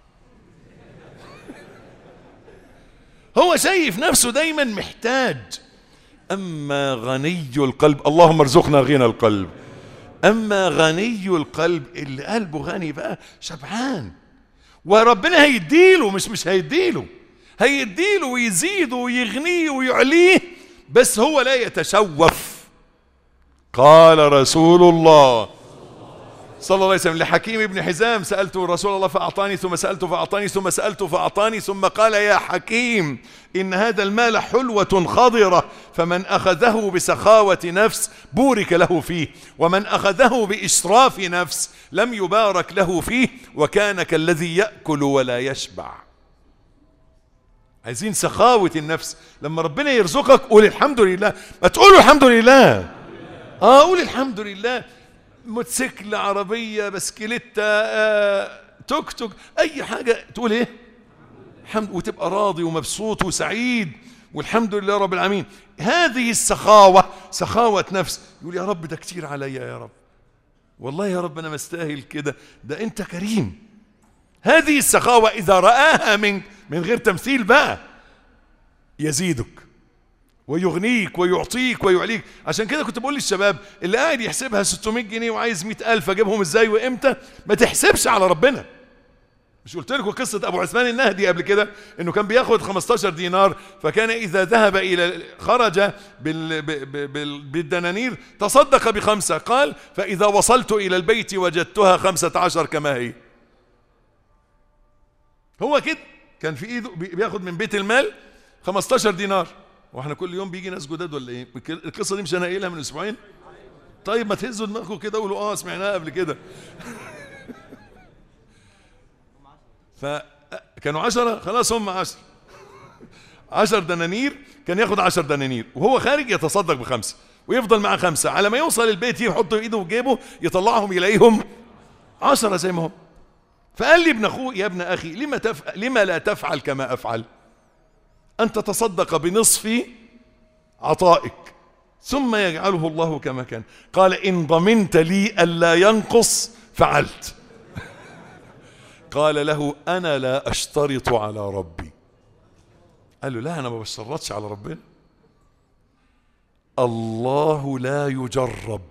هو شايف نفسه دايما محتاج اما غني القلب اللهم ارزقنا غنى القلب اما غني القلب اللي قلبه غني بقى شبعان وربنا هيديله مش مش هيديله هيديله ويزيده ويغنيه ويعليه بس هو لا يتشوف قال رسول الله صلى الله عليه وسلم لحكيم بن حزام سألت رسول الله فأعطاني ثم سألته فأعطاني ثم سألته فأعطاني ثم قال يا حكيم إن هذا المال حلوة خضرة فمن أخذه بسخاوة نفس بورك له فيه ومن أخذه بإسراف نفس لم يبارك له فيه وكان كالذي يأكل ولا يشبع عايزين سخاوة النفس لما ربنا يرزقك قول الحمد لله ما تقولوا الحمد لله اه قول الحمد لله موتوسيكل عربية بسكليتة آه، توك توك أي حاجة تقول إيه حمد وتبقى راضي ومبسوط وسعيد والحمد لله رب العالمين هذه السخاوة سخاوة نفس يقول يا رب ده كتير عليا يا رب والله يا رب أنا مستاهل كده ده أنت كريم هذه السخاوة إذا رآها منك من غير تمثيل بقى يزيدك ويغنيك ويعطيك ويعليك عشان كده كنت بقول للشباب اللي قاعد يحسبها 600 جنيه وعايز 100000 اجيبهم ازاي وامتى ما تحسبش على ربنا مش قلت لكم قصة أبو عثمان النهدي قبل كده إنه كان بياخد 15 دينار فكان إذا ذهب إلى خرج بال ب- بال بالدنانير تصدق بخمسة قال فإذا وصلت إلى البيت وجدتها خمسة عشر كما هي هو كده كان في إيده بي- بياخد من بيت المال 15 دينار واحنا كل يوم بيجي ناس جداد ولا ايه القصه دي مش انا قايلها من اسبوعين طيب ما تهزوا دماغكم كده وقولوا اه سمعناها قبل كده فكانوا عشرة خلاص هم عشر عشر دنانير كان ياخد عشر دنانير وهو خارج يتصدق بخمسة ويفضل معاه خمسة على ما يوصل البيت يحط ايده في جيبه يطلعهم يلاقيهم عشرة زي ما هم فقال لي ابن اخوه يا ابن اخي لما تفعل لما لا تفعل كما افعل ان تتصدق بنصف عطائك ثم يجعله الله كما كان قال ان ضمنت لي الا ينقص فعلت قال له انا لا اشترط على ربي قال له لا انا ما بشترطش على ربنا الله لا يجرب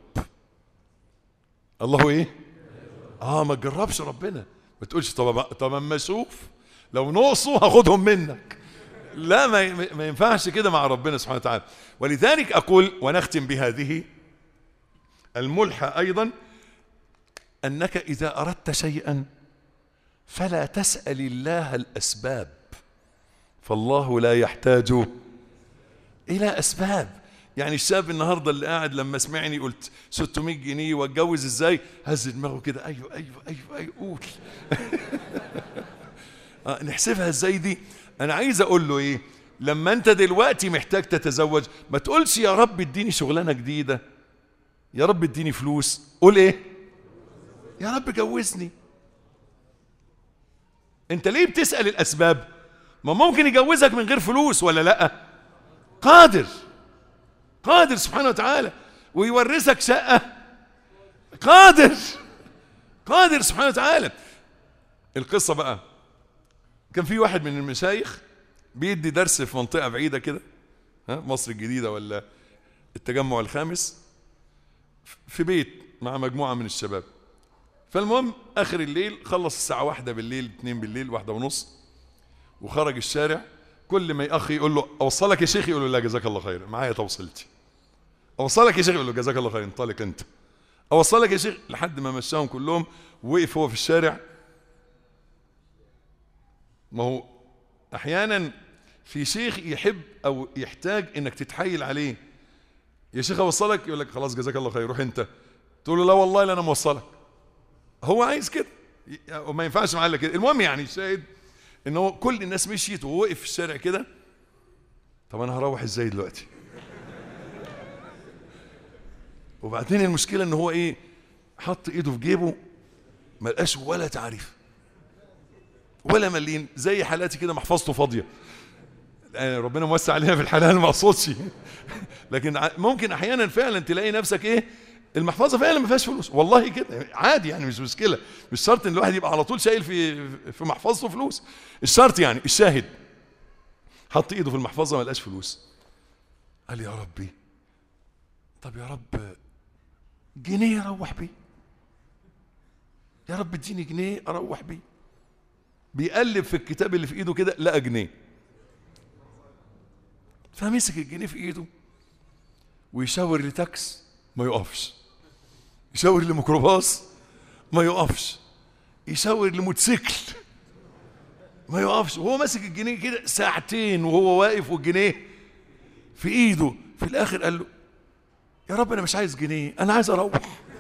الله ايه اه ما تجربش ربنا ما تقولش طب طب اما اشوف لو نقصوا هاخدهم منك لا ما ما ينفعش كده مع ربنا سبحانه وتعالى ولذلك اقول ونختم بهذه الملحة ايضا انك اذا اردت شيئا فلا تسأل الله الاسباب فالله لا يحتاج الى اسباب يعني الشاب النهارده اللي قاعد لما سمعني قلت 600 جنيه واتجوز ازاي هز دماغه كده ايوه ايوه ايوه ايوه قول آه، نحسبها ازاي دي انا عايز اقول له ايه لما انت دلوقتي محتاج تتزوج ما تقولش يا رب اديني شغلانه جديده يا رب اديني فلوس قول ايه يا رب جوزني انت ليه بتسال الاسباب ما ممكن يجوزك من غير فلوس ولا لا قادر قادر سبحانه وتعالى ويورثك شقه قادر قادر سبحانه وتعالى القصه بقى كان في واحد من المشايخ بيدي درس في منطقه بعيده كده ها مصر الجديده ولا التجمع الخامس في بيت مع مجموعه من الشباب فالمهم اخر الليل خلص الساعه واحدة بالليل اتنين بالليل واحدة ونص وخرج الشارع كل ما اخي يقول له اوصلك يا شيخ يقول له لا جزاك الله خير معايا توصلتي اوصلك يا شيخ يقول له جزاك الله خير انطلق انت اوصلك يا شيخ لحد ما مشاهم كلهم وقف هو في الشارع ما هو احيانا في شيخ يحب او يحتاج انك تتحايل عليه يا شيخ اوصلك يقول لك خلاص جزاك الله خير روح انت تقول له لا والله لا انا موصلك هو عايز كده وما ينفعش معاه إلا كده المهم يعني الشاهد ان هو كل الناس مشيت وهو وقف في الشارع كده طب انا هروح ازاي دلوقتي وبعدين المشكله ان هو ايه حط ايده في جيبه ما لقاش ولا تعريف ولا مليم زي حالاتي كده محفظته فاضيه يعني ربنا موسع علينا في الحلال ما اقصدش لكن ع- ممكن احيانا فعلا تلاقي نفسك ايه المحفظه فعلا ما فيهاش فلوس والله كده عادي يعني مش مشكله مش شرط ان الواحد يبقى على طول شايل في في محفظته فلوس الشرط يعني الشاهد حط ايده في المحفظه ما لقاش فلوس قال يا ربي طب يا رب جنيه اروح بيه يا رب اديني جنيه اروح بيه بيقلب في الكتاب اللي في ايده كده لقى جنيه فمسك الجنيه في ايده ويشاور لتاكس ما يقفش يشاور لميكروباص ما يقفش يشاور لموتوسيكل ما يقفش وهو ماسك الجنيه كده ساعتين وهو واقف والجنيه في ايده في الاخر قال له يا رب انا مش عايز جنيه انا عايز اروح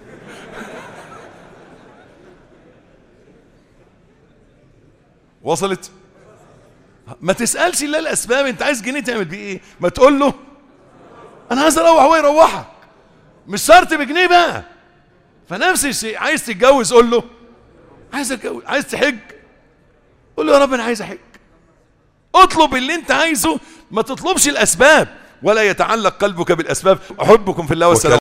وصلت ما تسالش الا الاسباب انت عايز جنيه تعمل بيه ايه ما تقول له انا عايز اروح هو يروحك مش شرط بجنيه بقى فنفس الشيء عايز تتجوز قول له عايز اتجوز عايز تحج قول له يا رب انا عايز احج اطلب اللي انت عايزه ما تطلبش الاسباب ولا يتعلق قلبك بالاسباب احبكم في الله والسلام